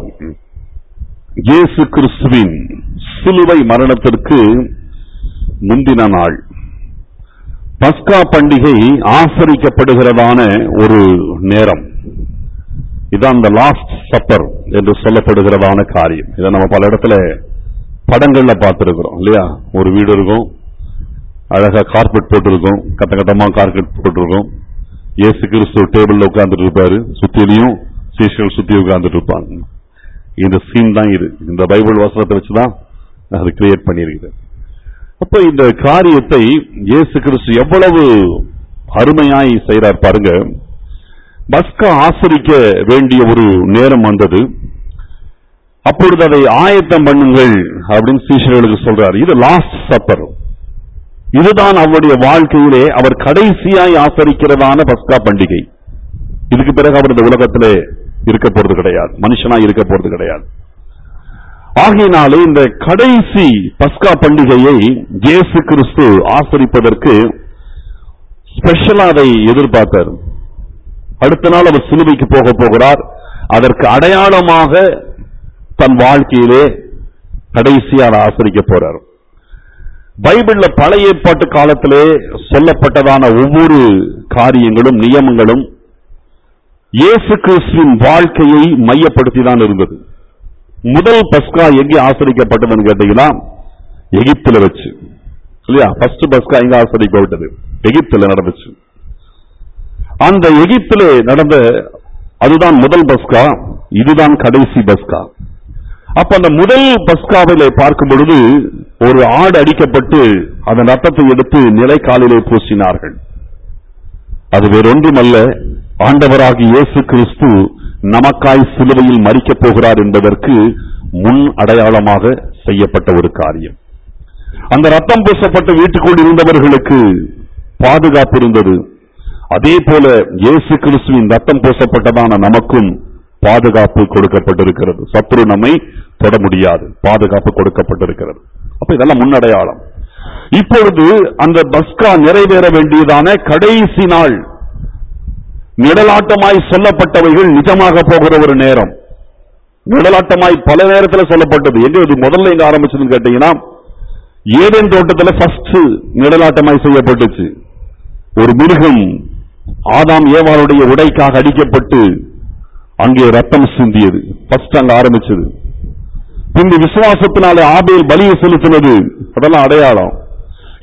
இயேசு கிறிஸ்துவின் சிலுவை மரணத்திற்கு முந்தின நாள் பஸ்கா பண்டிகை ஆசரிக்கப்படுகிறதான ஒரு நேரம் இதான் அந்த லாஸ்ட் சப்பர் என்று சொல்லப்படுகிறதான காரியம் இதை நம்ம பல இடத்துல படங்கள்ல பார்த்திருக்கிறோம் இல்லையா ஒரு வீடு இருக்கும் அழகா கார்பெட் போட்டிருக்கும் கட்ட கட்டமா கார்பெட் போட்டிருக்கும் இயேசு கிறிஸ்து டேபிள்ல உட்கார்ந்துட்டு இருப்பாரு சுத்திலையும் சீஷர்கள் சுத்தி உட்கார்ந்துட்டு இருப்பாங்க இந்த சீன் தான் இது இந்த பைபிள் வசனத்தை வச்சுதான் அது கிரியேட் பண்ணியிருக்குது அப்ப இந்த காரியத்தை இயேசு கிறிஸ்து எவ்வளவு அருமையாய் செய்றார் பாருங்க பஸ்கா ஆசரிக்க வேண்டிய ஒரு நேரம் வந்தது அப்பொழுது அதை ஆயத்தம் பண்ணுங்கள் அப்படின்னு சீஷர்களுக்கு சொல்றார் இது லாஸ்ட் சப்பர் இதுதான் அவருடைய வாழ்க்கையிலே அவர் கடைசியாய் ஆசரிக்கிறதான பஸ்கா பண்டிகை இதுக்கு பிறகு அவர் இந்த உலகத்திலே இருக்க போறது கிடையாது மனுஷனா இருக்க போறது கிடையாது ஆகையினாலே இந்த கடைசி பஸ்கா பண்டிகையை இயேசு கிறிஸ்து ஆசரிப்பதற்கு ஸ்பெஷலா அதை எதிர்பார்த்தார் அடுத்த நாள் அவர் சிலுவைக்கு போக போகிறார் அதற்கு அடையாளமாக தன் வாழ்க்கையிலே கடைசியா அதை ஆசரிக்க போறார் பைபிள்ல பழைய ஏற்பாட்டு காலத்திலே சொல்லப்பட்டதான ஒவ்வொரு காரியங்களும் நியமங்களும் இயேசு கிறிஸ்துவின் வாழ்க்கையை மையப்படுத்தி தான் இருந்தது முதல் பஸ்கா எங்கே ஆசரிக்கப்பட்டதுன்னு கேட்டீங்கன்னா எகிப்துல வச்சு இல்லையா ஃபர்ஸ்ட் பஸ்கா எங்க ஆசரிக்கப்பட்டது எகிப்துல நடந்துச்சு அந்த எகிப்திலே நடந்த அதுதான் முதல் பஸ்கா இதுதான் கடைசி பஸ்கா அப்ப அந்த முதல் பஸ்காவிலே பார்க்கும் பொழுது ஒரு ஆடு அடிக்கப்பட்டு அதன் ரத்தத்தை எடுத்து நிலைக்காலிலே பூசினார்கள் அது வேறொன்றுமல்ல ஆண்டவராகிய இயேசு கிறிஸ்து நமக்காய் சிலுவையில் மறிக்கப் போகிறார் என்பதற்கு முன் அடையாளமாக செய்யப்பட்ட ஒரு காரியம் அந்த ரத்தம் பூசப்பட்ட வீட்டுக்குள் இருந்தவர்களுக்கு பாதுகாப்பு இருந்தது அதே போல இயேசு கிறிஸ்துவின் ரத்தம் பூசப்பட்டதான நமக்கும் பாதுகாப்பு கொடுக்கப்பட்டிருக்கிறது சத்ரு நம்மை தொட முடியாது பாதுகாப்பு கொடுக்கப்பட்டிருக்கிறது அப்ப இதெல்லாம் முன்னடையாளம் இப்பொழுது அந்த பஸ்கா நிறைவேற வேண்டியதான கடைசி நாள் நிழலாட்டமாய் சொல்லப்பட்டவைகள் நிஜமாக போகிற ஒரு நேரம் நிழலாட்டமாய் பல நேரத்தில் சொல்லப்பட்டது எங்க இது முதல்ல எங்க ஆரம்பிச்சதுன்னு கேட்டீங்கன்னா ஏதேன் தோட்டத்துல ஃபர்ஸ்ட் நிழலாட்டமாய் செய்யப்பட்டுச்சு ஒரு மிருகம் ஆதாம் ஏவாளுடைய உடைக்காக அடிக்கப்பட்டு அங்கே ரத்தம் சிந்தியது ஃபர்ஸ்ட் அங்க ஆரம்பிச்சது பின்பு விசுவாசத்தினாலே ஆபேல் பலியை செலுத்தினது அதெல்லாம் அடையாளம்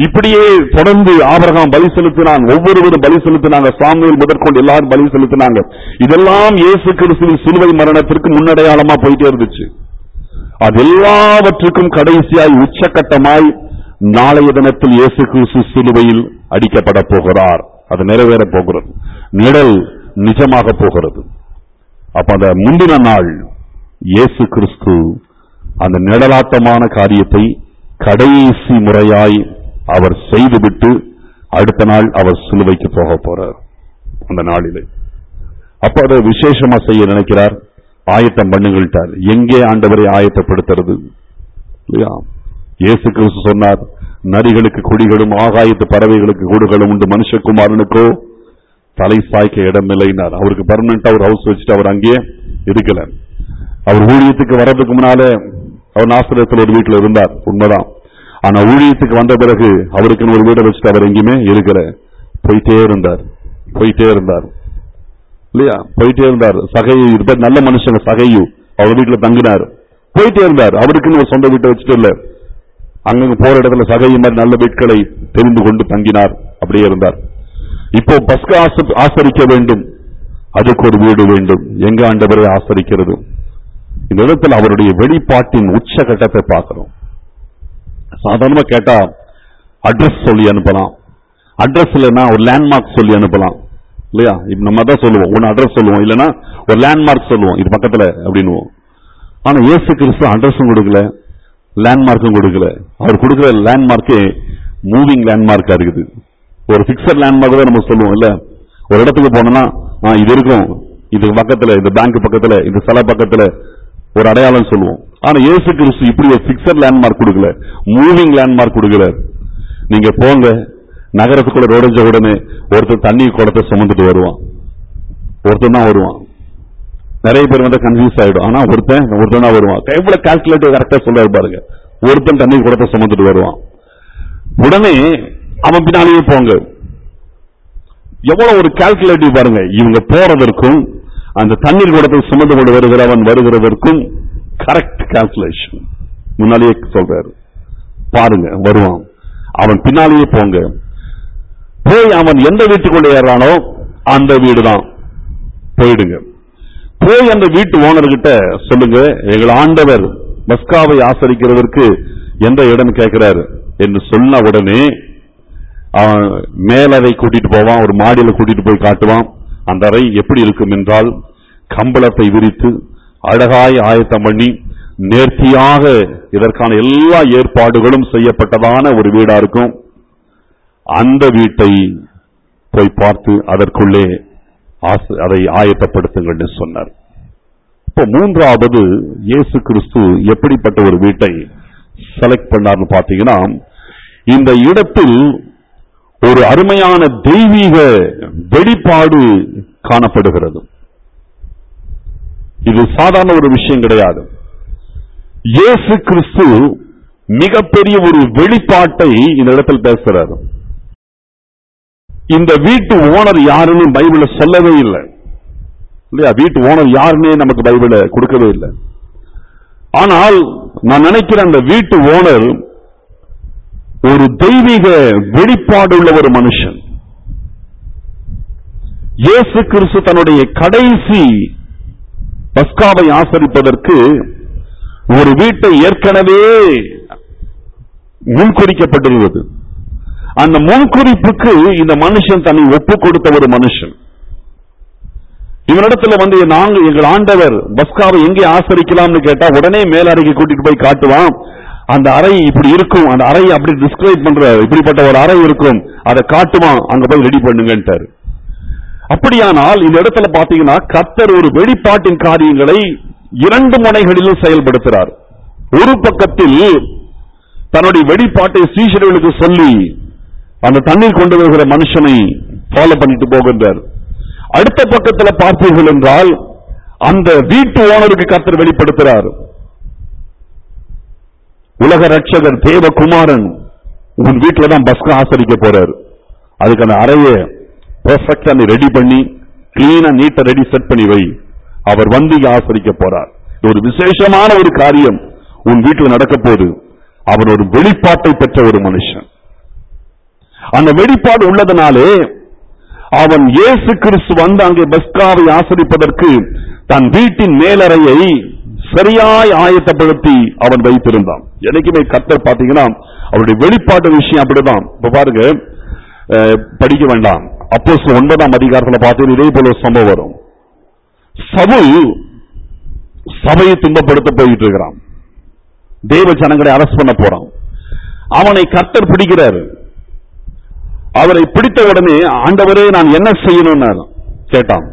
இப்படியே தொடர்ந்து ஆபிரகாம் பலி செலுத்தினான் ஒவ்வொருவரும் பலி செலுத்தினாங்க சாமுவேல் முதற்கொண்டு எல்லாரும் பலி செலுத்தினாங்க இதெல்லாம் இயேசு கிறிஸ்துவின் சிலுவை மரணத்திற்கு முன்னடையாளமா போயிட்டே இருந்துச்சு அது எல்லாவற்றுக்கும் கடைசியாய் உச்சக்கட்டமாய் நாளைய தினத்தில் இயேசு கிறிஸ்து சிலுவையில் அடிக்கப்பட போகிறார் அது நிறைவேற போகிறது நிழல் நிஜமாக போகிறது அப்ப அந்த முந்தின நாள் இயேசு கிறிஸ்து அந்த நிழலாட்டமான காரியத்தை கடைசி முறையாய் அவர் செய்துவிட்டு அடுத்த நாள் அவர் சிலுவைக்கு போக போறார் அந்த நாளிலே அப்ப அதை விசேஷமா செய்ய நினைக்கிறார் ஆயத்தம் பண்ணுங்கள்ட்டார் எங்கே ஆண்டவரை ஆயத்தப்படுத்துறது இல்லையா இயேசு கிறிஸ்து சொன்னார் நரிகளுக்கு குடிகளும் ஆகாயத்து பறவைகளுக்கு கூடுகளும் உண்டு மனுஷகுமாரனுக்கோ தலை சாய்க்க இடமில்லைனார் அவருக்கு பர்மனண்டா ஒரு ஹவுஸ் வச்சுட்டு அவர் அங்கேயே இருக்கல அவர் ஊழியத்துக்கு வர்றதுக்கு முன்னாலே அவர் நாசிரியத்தில் ஒரு வீட்டில் இருந்தார் உண்மைதான் ஆனா ஊழியத்துக்கு வந்த பிறகு அவருக்குன்னு ஒரு வீடை வச்சுட்டு அவர் எங்கேயுமே இருக்கல போயிட்டே இருந்தார் போயிட்டே இருந்தார் இல்லையா போயிட்டே இருந்தார் சகையு இருப்ப நல்ல மனுஷங்க சகையு அவர் வீட்டுல தங்கினார் போயிட்டே இருந்தார் அவருக்குன்னு ஒரு சொந்த வீட்டை வச்சுட்டு இல்ல அங்கங்க போற இடத்துல சகையு மாதிரி நல்ல வீட்களை தெரிந்து கொண்டு தங்கினார் அப்படியே இருந்தார் இப்போ பஸ்க ஆச- ஆசரிக்க வேண்டும் அதுக்கு ஒரு வீடு வேண்டும் எங்க ஆண்டவரை ஆசரிக்கிறது இந்த இடத்துல அவருடைய வெளிப்பாட்டின் உச்சகட்டத்தை பார்க்கிறோம் சாதாரணமா கேட்டா அட்ரஸ் சொல்லி அனுப்பலாம் அட்ரஸ் இல்லைன்னா ஒரு லேண்ட்மார்க் சொல்லி அனுப்பலாம் இல்லையா இப்ப நம்ம தான் சொல்லுவோம் ஒன்னு அட்ரஸ் சொல்லுவோம் இல்லைன்னா ஒரு லேண்ட்மார்க் சொல்லுவோம் இது பக்கத்துல அப்படின்னுவோம் ஆனா இயேசு கிறிஸ்து அட்ரஸும் கொடுக்கல லேண்ட்மார்க்கும் கொடுக்கல அவர் கொடுக்கிற லேண்ட்மார்க்கே மூவிங் லேண்ட்மார்க்கா இருக்குது ஒரு பிக்சர் லேண்ட்மார்க் தான் நம்ம சொல்லுவோம் இல்ல ஒரு இடத்துக்கு போனோம்னா ஆ, இது இருக்கும் இது பக்கத்துல இந்த பேங்க் பக்கத்துல இந்த சிலை பக்கத்துல ஒரு அடையாளம் சொல்லுவோம் ஆனா இயேசு கிறிஸ்து இப்படி ஒரு பிக்சர் லேண்ட்மார்க் கொடுக்கல மூவிங் லேண்ட்மார்க் கொடுக்கிறார் நீங்க போங்க நகரத்துக்குள்ள ரோடஞ்ச உடனே ஒருத்தர் தண்ணி குடத்தை சுமந்துட்டு வருவான் ஒருத்தன் தான் வருவான் நிறைய பேர் வந்து கன்ஃபியூஸ் ஆயிடும் ஆனா ஒருத்தன் ஒருத்தன் தான் வருவான் எவ்வளவு கால்குலேட்டிவ் கரெக்டா சொல்றாரு பாருங்க ஒருத்தன் தண்ணி குடத்தை சுமந்துட்டு வருவான் உடனே அவன் பின்னாலேயே போங்க எவ்வளவு ஒரு கால்குலேட்டிவ் பாருங்க இவங்க போறதற்கும் அந்த தண்ணீர் குடத்தை சுமந்து கொண்டு வருகிறவன் வருகிறதற்கும் கரெக்ட் கால்குலேஷன் முன்னாலேயே சொல்றாரு பாருங்க வருவான் அவன் பின்னாலேயே போங்க போய் அவன் எந்த வீட்டுக்குள்ள ஏறானோ அந்த வீடு தான் போயிடுங்க போய் அந்த வீட்டு ஓனர்கிட்ட சொல்லுங்க எங்கள் ஆண்டவர் மஸ்காவை ஆசரிக்கிறதற்கு எந்த இடம் கேட்கிறாரு என்று சொன்ன உடனே அவன் மேலறை கூட்டிட்டு போவான் ஒரு மாடியில கூட்டிட்டு போய் காட்டுவான் அந்த அறை எப்படி இருக்கும் என்றால் கம்பளத்தை விரித்து அழகாய் ஆயத்தம் பண்ணி நேர்த்தியாக இதற்கான எல்லா ஏற்பாடுகளும் செய்யப்பட்டதான ஒரு வீடா இருக்கும் அந்த வீட்டை போய் பார்த்து அதற்குள்ளே ஆச- அதை ஆயத்தப்படுத்துங்கள்னு சொன்னார் இப்போ மூன்றாவது இயேசு கிறிஸ்து எப்படிப்பட்ட ஒரு வீட்டை செலக்ட் பண்ணார்னு பார்த்தீங்கன்னா இந்த இடத்தில் ஒரு அருமையான தெய்வீக வெளிப்பாடு காணப்படுகிறது இது சாதாரண ஒரு விஷயம் கிடையாது இயேசு கிறிஸ்து மிகப்பெரிய ஒரு வெளிப்பாட்டை இந்த இடத்தில் பேசுறாரு இந்த வீட்டு ஓனர் யாருன்னு பைபிள்ல சொல்லவே இல்லை இல்லையா வீட்டு ஓனர் யாருன்னே நமக்கு பைபிள கொடுக்கவே இல்லை ஆனால் நான் நினைக்கிறேன் அந்த வீட்டு ஓனர் ஒரு தெய்வீக வெளிப்பாடு உள்ள ஒரு மனுஷன் இயேசு கிறிஸ்து தன்னுடைய கடைசி பஸ்காவை ஆசரிப்பதற்கு ஒரு வீட்டை ஏற்கனவே முன்குறிக்கப்பட்டிருந்தது அந்த முன்குறிப்புக்கு இந்த மனுஷன் தன்னை ஒப்பு கொடுத்த ஒரு மனுஷன் இவனிடத்துல வந்து நாங்க எங்கள் ஆண்டவர் பஸ்காவை எங்கே ஆசரிக்கலாம்னு கேட்டா உடனே மேலறைக்கு கூட்டிட்டு போய் காட்டுவான் அந்த அறை இப்படி இருக்கும் அந்த அறை அப்படி டிஸ்கிரைப் பண்ற இப்படிப்பட்ட ஒரு அறை இருக்கும் அதை காட்டுவான் அங்க போய் ரெடி பண்ணுங்கன்ட்டாரு அப்படியானால் இந்த இடத்துல பாத்தீங்கன்னா கர்த்தர் ஒரு வெளிப்பாட்டின் காரியங்களை இரண்டு முனைகளிலும் செயல்படுத்துறார் ஒரு பக்கத்தில் தன்னுடைய வெளிப்பாட்டை சீஷர்களுக்கு சொல்லி அந்த தண்ணீர் கொண்டு வருகிற மனுஷனை ஃபாலோ பண்ணிட்டு போகின்றார் அடுத்த பக்கத்தில் பார்த்தீர்கள் என்றால் அந்த வீட்டு ஓனருக்கு கர்த்தர் வெளிப்படுத்துறார் உலக ரட்சகர் தேவகுமாரன் உன் வீட்டுல தான் பஸ்கா ஆசரிக்க போறார் அதுக்கு அந்த அறையை பெர்ஃபெக்டா நீ ரெடி பண்ணி கிளீனா நீட்டா ரெடி செட் பண்ணி வை அவர் வந்து இங்க ஆசரிக்க போறார் இது ஒரு விசேஷமான ஒரு காரியம் உன் வீட்டில் நடக்க போகுது அவர் ஒரு வெளிப்பாட்டை பெற்ற ஒரு மனுஷன் அந்த வெளிப்பாடு உள்ளதனாலே அவன் இயேசு கிறிஸ்து வந்து அங்கே பஸ்காவை ஆசரிப்பதற்கு தன் வீட்டின் மேலறையை சரியாய் ஆயத்தப்படுத்தி அவன் வைத்திருந்தான் என்னைக்குமே கர்த்தர் பாத்தீங்கன்னா அவருடைய வெளிப்பாட்டு விஷயம் அப்படிதான் இப்ப பாருங்க அஹ், படிக்க வேண்டாம் அப்போ ஒன்பதாம் அதிகாரத்துல பார்த்தீங்கன்னா இதே போல ஒரு சம்பவம் வரும் சவுல் சபையை துன்பப்படுத்த போயிட்டு இருக்கிறான் தேவ ஜனங்களை அரசு பண்ண போறான் அவனை கர்த்தர் பிடிக்கிறாரு அவரை பிடித்த உடனே ஆண்டவரே நான் என்ன செய்யணும்னாரு கேட்டான்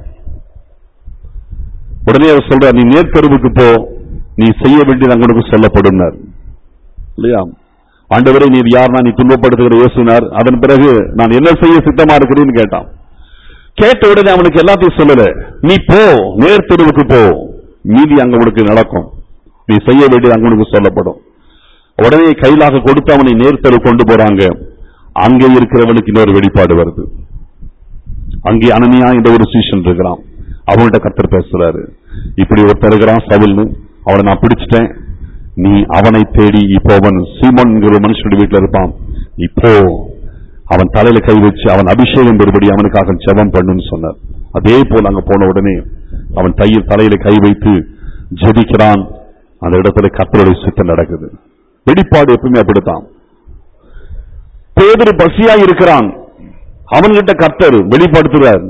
உடனே அவர் சொல்றார் நீ நேர்கருவுக்கு போ நீ செய்ய வேண்டியது அங்களுக்கு சொல்லப்படும் இல்லையா ஆண்டவரே நீர் யார் நீ துன்பப்படுத்துகிற இயேசுனார் அதன் பிறகு நான் என்ன செய்ய சித்தமா இருக்கிறேன்னு கேட்டான் கேட்ட உடனே அவனுக்கு எல்லாத்தையும் சொல்லல நீ போ நேர்த்தெருவுக்கு போ மீதி அங்க உனக்கு நடக்கும் நீ செய்ய வேண்டியது அங்க உனக்கு சொல்லப்படும் உடனே கையிலாக கொடுத்து அவனை நேர்த்தெரு கொண்டு போறாங்க அங்கே இருக்கிறவனுக்கு இன்னொரு வெளிப்பாடு வருது அங்கே அனனியா என்ற ஒரு சீஷன் இருக்கிறான் அவன்கிட்ட கத்தர் பேசுறாரு இப்படி ஒருத்தர் இருக்கிறான் சவுல்னு அவனை நான் பிடிச்சிட்டேன் நீ அவனை தேடி இப்போ அவன் சீமோன்ங்கிற ஒரு மனுஷனுடைய வீட்டுல இருப்பான் இப்போ அவன் தலையில கை வச்சு அவன் அபிஷேகம் பெறுபடி அவனுக்காக ஜெபம் பண்ணுன்னு சொன்னார் அதே போல அங்க போன உடனே அவன் தையில் தலையில கை வைத்து ஜெபிக்கிறான் அந்த இடத்துல கத்தருடைய சித்தம் நடக்குது வெளிப்பாடு எப்பவுமே அப்படித்தான் பேதர் பசியா இருக்கிறான் அவன்கிட்ட கர்த்தர் வெளிப்படுத்துறார்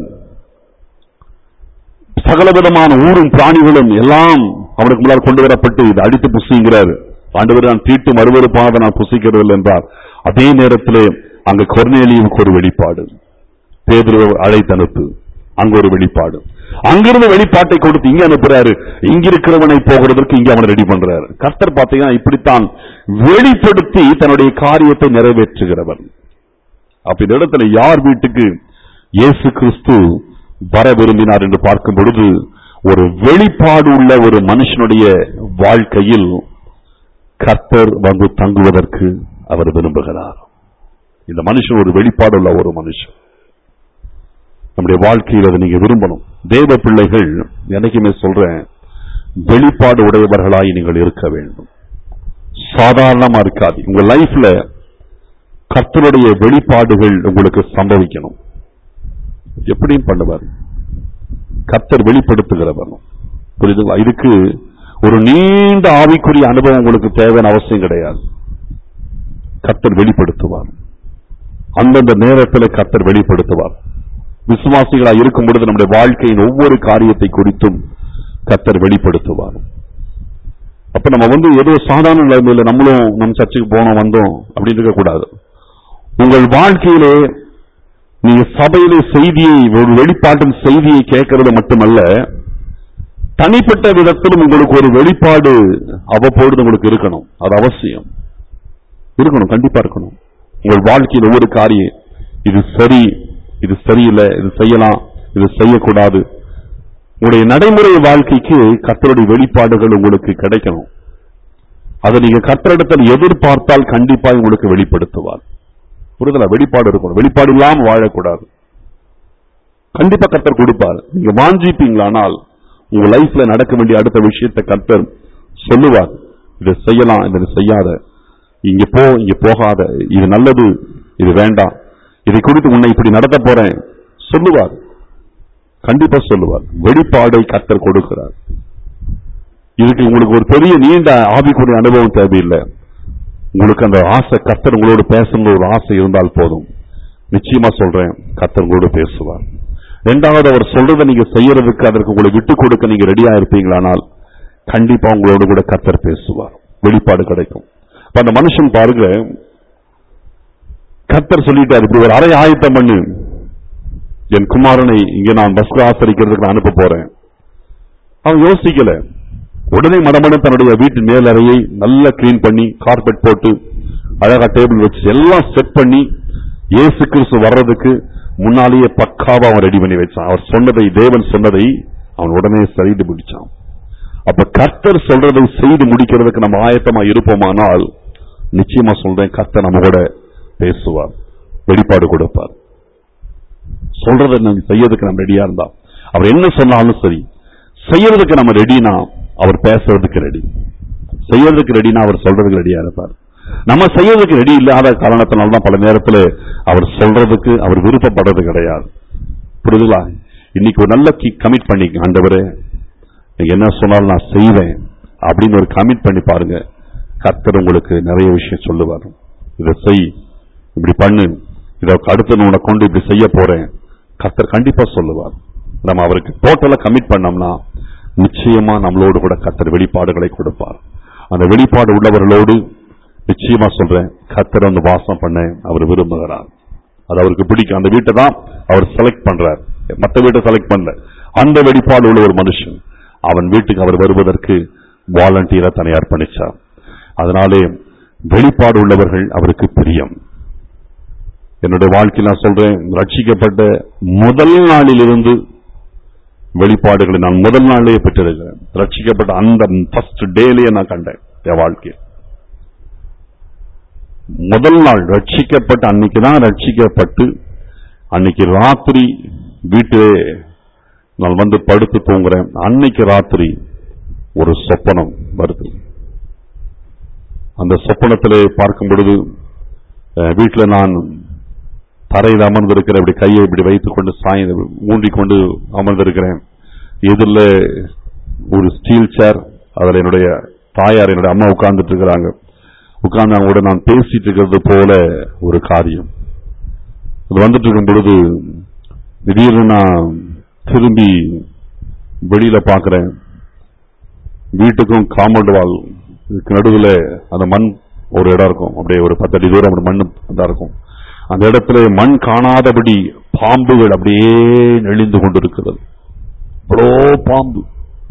சகலவிதமான ஊரும் பிராணிகளும் எல்லாம் அவனுக்கு முன்னால் கொண்டு வரப்பட்டு இது அடித்து புசிங்கிறார் ஆண்டவர் நான் தீட்டு மறுவருப்பாக நான் புசிக்கிறதில்லை என்றார் அதே நேரத்திலே அங்க கொர்நேலியுக்கு ஒரு வெளிப்பாடு பேதுரு அழைத்து அனுப்பு அங்க ஒரு வெளிப்பாடு அங்கிருந்து வெளிப்பாட்டை கொடுத்து இங்க அனுப்புறாரு இங்க இருக்கிறவனை போகிறதற்கு இங்க அவனை ரெடி பண்றாரு கர்த்தர் பாத்தீங்கன்னா இப்படித்தான் வெளிப்படுத்தி தன்னுடைய காரியத்தை நிறைவேற்றுகிறவர் அப்ப இந்த இடத்துல யார் வீட்டுக்கு இயேசு கிறிஸ்து வர விரும்பினார் என்று பார்க்கும் பொழுது ஒரு வெளிப்பாடு உள்ள ஒரு மனுஷனுடைய வாழ்க்கையில் கர்த்தர் வந்து தங்குவதற்கு அவர் விரும்புகிறார் இந்த மனுஷன் ஒரு வெளிப்பாடு உள்ள ஒரு மனுஷன் நம்முடைய வாழ்க்கையில் அதை நீங்க விரும்பணும் தேவ பிள்ளைகள் எனக்குமே சொல்றேன் வெளிப்பாடு உடையவர்களாய் நீங்கள் இருக்க வேண்டும் சாதாரணமா இருக்காது உங்க லைஃப்ல கர்த்தருடைய வெளிப்பாடுகள் உங்களுக்கு சம்பவிக்கணும் எப்படியும் பண்ணுவார் கர்த்தர் வெளிப்படுத்துகிறவர் புரியுதுங்களா இதுக்கு ஒரு நீண்ட ஆவிக்குரிய அனுபவம் உங்களுக்கு தேவையான அவசியம் கிடையாது கர்த்தர் வெளிப்படுத்துவார் அந்தந்த நேரத்தில் கர்த்தர் வெளிப்படுத்துவார் விசுவாசிகளா இருக்கும் பொழுது நம்முடைய வாழ்க்கையின் ஒவ்வொரு காரியத்தை குறித்தும் கர்த்தர் வெளிப்படுத்துவார் அப்ப நம்ம வந்து ஏதோ சாதாரண நிலைமையில நம்மளும் நம் சர்ச்சுக்கு போனோம் வந்தோம் அப்படின்னு இருக்க கூடாது உங்கள் வாழ்க்கையிலே நீங்க சபையிலே செய்தியை ஒரு வெளிப்பாட்டின் செய்தியை கேட்கறது மட்டுமல்ல தனிப்பட்ட விதத்திலும் உங்களுக்கு ஒரு வெளிப்பாடு அவ்வப்பொழுது உங்களுக்கு இருக்கணும் அது அவசியம் இருக்கணும் கண்டிப்பா இருக்கணும் உங்கள் வாழ்க்கையில் ஒவ்வொரு காரியம் இது சரி இது சரியில்லை இது செய்யலாம் இது செய்யக்கூடாது உங்களுடைய நடைமுறை வாழ்க்கைக்கு கர்த்தருடைய வெளிப்பாடுகள் உங்களுக்கு கிடைக்கணும் அதை நீங்க கர்த்தரிடத்தில் எதிர்பார்த்தால் கண்டிப்பா உங்களுக்கு வெளிப்படுத்துவார் புரிதலா வெளிப்பாடு இருக்கணும் வெளிப்பாடு இல்லாம வாழக்கூடாது கண்டிப்பா கர்த்தர் கொடுப்பார் நீங்க வாஞ்சிப்பீங்களானால் உங்க லைஃப்ல நடக்க வேண்டிய அடுத்த விஷயத்தை கர்த்தர் சொல்லுவார் இதை செய்யலாம் இதை செய்யாத இங்க போ இங்க போகாத இது நல்லது இது வேண்டாம் இதை குறித்து உன்னை இப்படி நடத்த போறேன் சொல்லுவார் கண்டிப்பா சொல்லுவார் வெளிப்பாடை கர்த்தர் கொடுக்கிறார் இதுக்கு உங்களுக்கு ஒரு பெரிய நீண்ட ஆவிக்குரிய அனுபவம் தேவையில்லை உங்களுக்கு அந்த ஆசை கர்த்தர் உங்களோடு பேசணும்னு ஒரு ஆசை இருந்தால் போதும் நிச்சயமா சொல்றேன் கர்த்தர் உங்களோடு பேசுவார் ரெண்டாவது அவர் சொல்றதை நீங்க செய்யறதுக்கு அதற்கு உங்களை விட்டு கொடுக்க நீங்க ரெடியா இருப்பீங்களானால் கண்டிப்பா உங்களோடு கூட கர்த்தர் பேசுவார் வெளிப்பாடு கிடைக்கும் இப்ப அந்த மனுஷன் பாருங்க கர்த்தர் சொல்லிட்டாரு இப்படி ஒரு அறை ஆயத்தம் பண்ணு என் குமாரனை இங்க நான் பஸ் ஆசரிக்கிறதுக்கு நான் அனுப்ப போறேன் அவன் யோசிக்கல உடனே மடமடன் தன்னுடைய வீட்டு மேலறையை நல்லா கிளீன் பண்ணி கார்பெட் போட்டு அழகா டேபிள் வச்சு எல்லாம் செட் பண்ணி இயேசு கிறிஸ்து வர்றதுக்கு முன்னாலேயே பக்காவா அவன் ரெடி பண்ணி வச்சான் அவர் சொன்னதை தேவன் சொன்னதை அவன் உடனே சரிந்து முடிச்சான் அப்ப கர்த்தர் சொல்றதை செய்து முடிக்கிறதுக்கு நம்ம ஆயத்தமா இருப்போமானால் நிச்சயமா சொல்றேன் கர்த்தர் நம்ம கூட பேசுவார் வெளிப்பாடு கொடுப்பார் சொல்றதை நம்ம செய்யறதுக்கு நம்ம ரெடியா இருந்தா அவர் என்ன சொன்னாலும் சரி செய்யறதுக்கு நம்ம ரெடினா அவர் பேசுறதுக்கு ரெடி செய்யறதுக்கு ரெடினா அவர் சொல்றதுக்கு ரெடியா இருப்பார் நம்ம செய்யறதுக்கு ரெடி இல்லாத காரணத்தினால தான் பல நேரத்துல அவர் சொல்றதுக்கு அவர் விருப்பப்படுறது கிடையாது புரியுதுங்களா இன்னைக்கு ஒரு நல்ல கமிட் பண்ணிக்க ஆண்டவரே நீங்க என்ன சொன்னாலும் நான் செய்வேன் அப்படின்னு ஒரு கமிட் பண்ணி பாருங்க கர்த்தர் உங்களுக்கு நிறைய விஷயம் சொல்லுவார் இதை செய் இப்படி பண்ணு இதை அடுத்து நான் உன்னை கொண்டு இப்படி செய்ய போறேன் கர்த்தர் கண்டிப்பா சொல்லுவார் நம்ம அவருக்கு டோட்டலா கமிட் பண்ணோம்னா நிச்சயமா நம்மளோடு கூட கர்த்தர் வெளிப்பாடுகளை கொடுப்பார் அந்த வெளிப்பாடு உள்ளவர்களோடு நிச்சயமா சொல்றேன் கர்த்தர் வந்து வாசம் பண்ண அவர் விரும்புகிறார் அது அவருக்கு பிடிக்கும் அந்த வீட்டை தான் அவர் செலக்ட் பண்றார் மற்ற வீட்டை செலக்ட் பண்ணல அந்த வெளிப்பாடு உள்ள ஒரு மனுஷன் அவன் வீட்டுக்கு அவர் வருவதற்கு வாலண்டியரா தன்னை அர்ப்பணிச்சார் அதனாலே வெளிப்பாடு உள்ளவர்கள் அவருக்கு பிரியம் என்னுடைய வாழ்க்கையில் நான் சொல்றேன் ரட்சிக்கப்பட்ட முதல் நாளிலிருந்து வெளிப்பாடுகளை நான் முதல் நாளிலேயே பெற்றிருக்கிறேன் ரட்சிக்கப்பட்ட அந்த ஃபர்ஸ்ட் டேலேயே நான் கண்டேன் என் வாழ்க்கையில் முதல் நாள் ரட்சிக்கப்பட்ட அன்னைக்கு தான் ரட்சிக்கப்பட்டு அன்னைக்கு ராத்திரி வீட்டிலே நான் வந்து படுத்து தூங்குறேன் அன்னைக்கு ராத்திரி ஒரு சொப்பனம் வருது அந்த சொப்பனத்திலே பார்க்கும் பொழுது அஹ், வீட்டில நான் தரையில் அமர்ந்திருக்கிறேன் இப்படி கையை இப்படி வைத்துக் கொண்டு சாய்ந்து ஊன்றிக் கொண்டு அமர்ந்திருக்கிறேன் எதிரில் ஒரு ஸ்டீல் சேர் அதில் என்னுடைய தாயார் என்னுடைய அம்மா உட்கார்ந்துட்டு இருக்கிறாங்க உட்கார்ந்து அவங்களோட நான் பேசிட்டு இருக்கிறது போல ஒரு காரியம் இது வந்துட்டு இருக்கும் பொழுது திடீர்னு நான் திரும்பி வெளியில பார்க்கிறேன் வீட்டுக்கும் காம்பவுண்ட் வால் இதுக்கு நடுவில் அந்த மண் ஒரு இடம் இருக்கும் அப்படியே ஒரு பத்து அடி தூரம் அப்படி மண் தான் இருக்கும் அந்த இடத்துல மண் காணாதபடி பாம்புகள் அப்படியே நெளிந்து கொண்டிருக்கிறது அவ்வளோ பாம்பு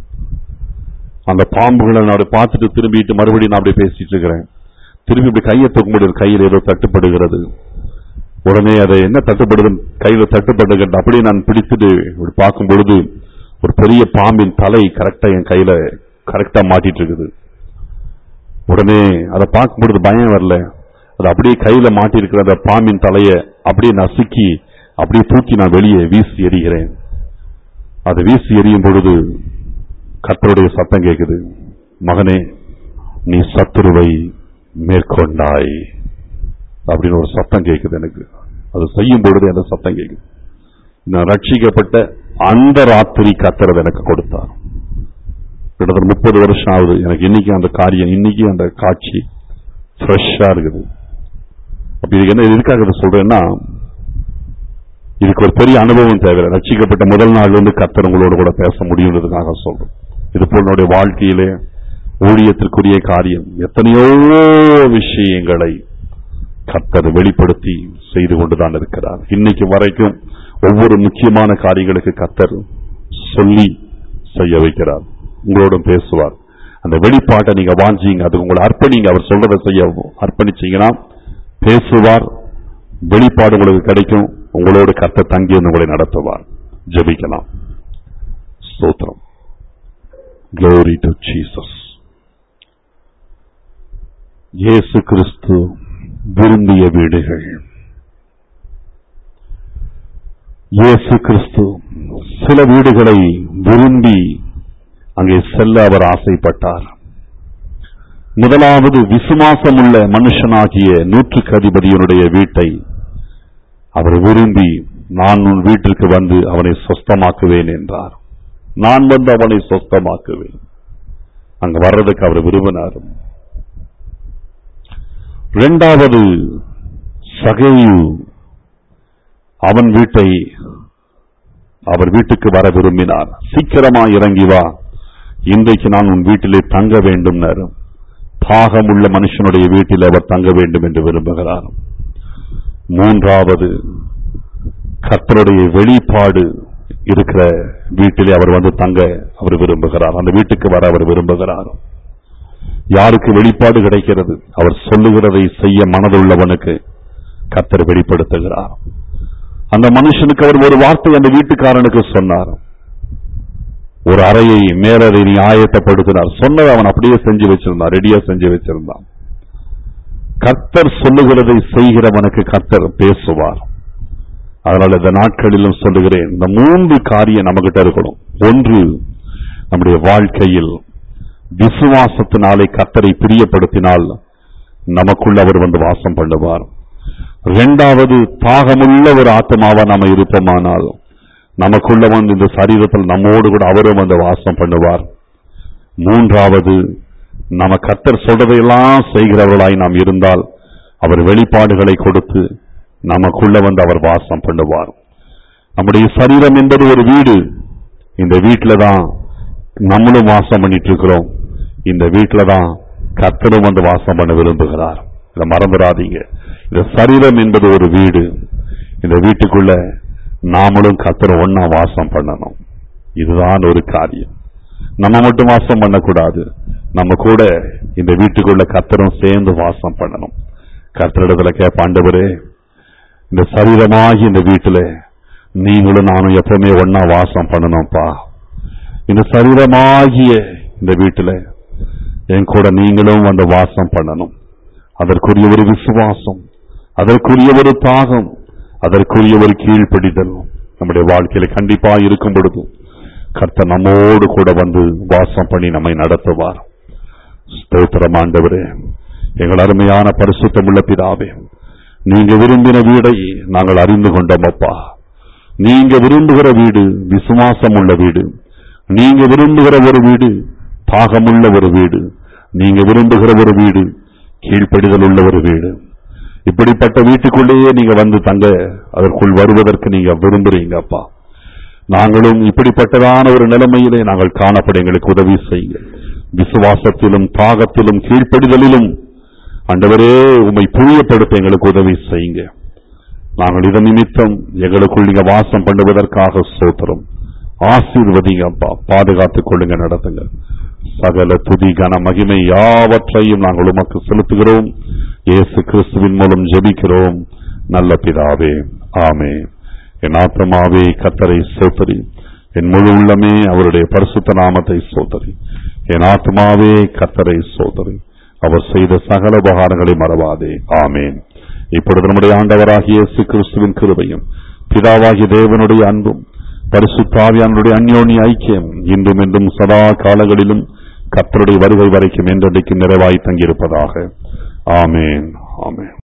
அந்த பாம்புகளை நான் அப்படியே பார்த்துட்டு திரும்பிட்டு மறுபடியும் நான் அப்படியே பேசிட்டு இருக்கிறேன் திரும்பி இப்படி கையை தூக்கும்போது கையில் ஏதோ தட்டுப்படுகிறது உடனே அதை என்ன தட்டுப்படுது கையில தட்டுப்படுகிறது அப்படியே நான் பிடித்துட்டு இப்படி பார்க்கும் பொழுது ஒரு பெரிய பாம்பின் தலை கரெக்டா என் கையில கரெக்டா மாட்டிட்டு இருக்குது உடனே அதை பார்க்கும் பொழுது பயம் வரல அது அப்படியே கையில மாட்டி இருக்கிற அந்த பாம்பின் தலைய அப்படியே நசுக்கி அப்படியே தூக்கி நான் வெளியே வீசி எறிகிறேன் அதை வீசி எறியும் பொழுது கர்த்தருடைய சத்தம் கேட்குது மகனே நீ சத்துருவை மேற்கொண்டாய் அப்படின்னு ஒரு சத்தம் கேட்குது எனக்கு அது செய்யும் பொழுது அந்த சத்தம் கேட்குது நான் ரட்சிக்கப்பட்ட அந்த ராத்திரி கத்தரது எனக்கு கொடுத்தார் கிட்டத்தட்ட முப்பது வருஷம் ஆகுது எனக்கு இன்னைக்கு அந்த காரியம் இன்னைக்கு அந்த காட்சி ஃப்ரெஷ்ஷா இருக்குது அப்ப இதுக்கு என்ன எதுக்காக இதை சொல்றேன்னா இதுக்கு ஒரு பெரிய அனுபவம் தேவை ரட்சிக்கப்பட்ட முதல் நாள் வந்து கத்தர் உங்களோட கூட பேச முடியுன்றதுக்காக சொல்றேன் இது போல் என்னுடைய வாழ்க்கையிலே ஊழியத்திற்குரிய காரியம் எத்தனையோ விஷயங்களை கர்த்தர் வெளிப்படுத்தி செய்து கொண்டுதான் இருக்கிறார் இன்னைக்கு வரைக்கும் ஒவ்வொரு முக்கியமான காரியங்களுக்கு கர்த்தர் சொல்லி செய்ய வைக்கிறார் உங்களோடும் பேசுவார் அந்த வெளிப்பாட்டை நீங்க வாஞ்சிங்க அது உங்களை அர்ப்பணிங்க அவர் சொல்றதை செய்ய அர்ப்பணிச்சீங்கன்னா பேசுவார் வெளிப்பாடு உங்களுக்கு கிடைக்கும் உங்களோடு கர்த்தர் தங்கி வந்து உங்களை நடத்துவார் ஜெபிக்கலாம் ஸ்தோத்திரம் Glory to Jesus. இயேசு கிறிஸ்து விரும்பிய வீடுகள் இயேசு கிறிஸ்து சில வீடுகளை விரும்பி அங்கே செல்ல அவர் ஆசைப்பட்டார் முதலாவது விசுவாசமுள்ள மனுஷனாகிய நூற்றுக்கு அதிபதியினுடைய வீட்டை அவர் விரும்பி நான் உன் வீட்டிற்கு வந்து அவனை சொஸ்தமாக்குவேன் என்றார் நான் வந்து அவனை சொஸ்தமாக்குவேன் அங்க வர்றதுக்கு அவர் விரும்பினார் இரண்டாவது சகையு அவன் வீட்டை அவர் வீட்டுக்கு வர விரும்பினார் சீக்கிரமா இறங்கி வா இன்றைக்கு நான் உன் வீட்டிலே தங்க வேண்டும் பாகமுள்ள மனுஷனுடைய வீட்டில் அவர் தங்க வேண்டும் என்று விரும்புகிறார் மூன்றாவது கர்த்தருடைய வெளிப்பாடு இருக்கிற வீட்டிலே அவர் வந்து தங்க அவர் விரும்புகிறார் அந்த வீட்டுக்கு வர அவர் விரும்புகிறார் யாருக்கு வெளிப்பாடு கிடைக்கிறது அவர் சொல்லுகிறதை செய்ய மனதுள்ளவனுக்கு கர்த்தர் வெளிப்படுத்துகிறார் அந்த மனுஷனுக்கு அவர் ஒரு வார்த்தை அந்த வீட்டுக்காரனுக்கு சொன்னார் ஒரு அறையை மேலறை நீ ஆயத்தப்படுத்தினார் சொன்னதை அவன் அப்படியே செஞ்சு வச்சிருந்தான் ரெடியா செஞ்சு வச்சிருந்தான் கர்த்தர் சொல்லுகிறதை செய்கிறவனுக்கு கர்த்தர் பேசுவார் அதனால இந்த நாட்களிலும் சொல்லுகிறேன் இந்த மூன்று காரியம் நம்மகிட்ட இருக்கணும் ஒன்று நம்முடைய வாழ்க்கையில் விசுவாசத்தினாலே கர்த்தரை பிரியப்படுத்தினால் நமக்குள்ள அவர் வந்து வாசம் பண்ணுவார் இரண்டாவது தாகமுள்ள ஒரு ஆத்மாவா நாம இருப்போமானால் நமக்குள்ள வந்து இந்த சரீரத்தில் நம்மோடு கூட அவரும் வந்து வாசம் பண்ணுவார் மூன்றாவது நம்ம கத்தர் சொல்றதையெல்லாம் செய்கிறவர்களாய் நாம் இருந்தால் அவர் வெளிப்பாடுகளை கொடுத்து நமக்குள்ள வந்து அவர் வாசம் பண்ணுவார் நம்முடைய சரீரம் என்பது ஒரு வீடு இந்த வீட்டில தான் நம்மளும் வாசம் பண்ணிட்டு இருக்கிறோம் இந்த வீட்டில தான் கத்தரும் வந்து வாசம் பண்ண விரும்புகிறார் இதை மறந்துடாதீங்க இந்த சரீரம் என்பது ஒரு வீடு இந்த வீட்டுக்குள்ள நாமளும் கத்தரும் ஒன்னா வாசம் பண்ணணும் இதுதான் ஒரு காரியம் நம்ம மட்டும் வாசம் பண்ணக்கூடாது நம்ம கூட இந்த வீட்டுக்குள்ள கத்தரும் சேர்ந்து வாசம் பண்ணணும் கத்தரிடத்துல கேட்ப ஆண்டவரே இந்த சரீரமாகி இந்த வீட்டுல நீங்களும் நானும் எப்பவுமே ஒன்னா வாசம் பண்ணணும்ப்பா இந்த சரீரமாகிய இந்த வீட்டுல என் கூட நீங்களும் வந்து வாசம் பண்ணணும் அதற்குரிய ஒரு விசுவாசம் அதற்குரிய ஒரு தாகம் அதற்குரிய ஒரு கீழ்ப்படிதல் நம்முடைய வாழ்க்கையில கண்டிப்பா இருக்கும் பொழுது கர்த்தர் நம்மோடு கூட வந்து வாசம் பண்ணி நம்மை நடத்துவார் ஸ்தோத்திரம் ஆண்டவரே எங்கள் அருமையான பரிசுத்தமுள்ள பிதாவே நீங்க விரும்பின வீடை நாங்கள் அறிந்து கொண்டோம் அப்பா நீங்க விரும்புகிற வீடு விசுவாசம் உள்ள வீடு நீங்க விரும்புகிற ஒரு வீடு தாகமுள்ள ஒரு வீடு நீங்க விரும்புகிற ஒரு வீடு கீழ்ப்படிதல் உள்ள ஒரு வீடு இப்படிப்பட்ட வீட்டுக்குள்ளேயே நீங்க வந்து தங்க அதற்குள் வருவதற்கு நீங்க விரும்புறீங்க அப்பா நாங்களும் இப்படிப்பட்டதான ஒரு நிலைமையிலே நாங்கள் காணப்பட எங்களுக்கு உதவி செய்யுங்க விசுவாசத்திலும் தாகத்திலும் கீழ்ப்படிதலிலும் ஆண்டவரே உம்மை புரியப்படுத்த எங்களுக்கு உதவி செய்யுங்க நாங்கள் இதன் நிமித்தம் எங்களுக்குள் நீங்க வாசம் பண்ணுவதற்காக சோத்திரம் ஆசீர்வதிங்க அப்பா பாதுகாத்துக் கொள்ளுங்க நடத்துங்க சகல துதி கன மகிமை யாவற்றையும் நாங்கள் உமக்கு செலுத்துகிறோம் இயேசு கிறிஸ்துவின் மூலம் ஜெபிக்கிறோம் நல்ல பிதாவே ஆமே என் ஆத்மாவே கத்தரை சோத்தரி என் முழு உள்ளமே அவருடைய பரிசுத்த நாமத்தை சோதரி என் ஆத்மாவே கத்தரை சோதரி அவர் செய்த சகல உபகாரங்களை மறவாதே ஆமேன் இப்பொழுது நம்முடைய ஆண்டவராகிய இயேசு கிறிஸ்துவின் கிருபையும் பிதாவாகிய தேவனுடைய அன்பும் பரிசுத்தாவியானுடைய அந்யோன்ய ஐக்கியம் இன்றும் என்றும் சதா காலங்களிலும் கத்தருடைய வருகை வரைக்கும் என்றென்றைக்கும் நிறைவாய் தங்கியிருப்பதாக ஆமேன் ஆமேன்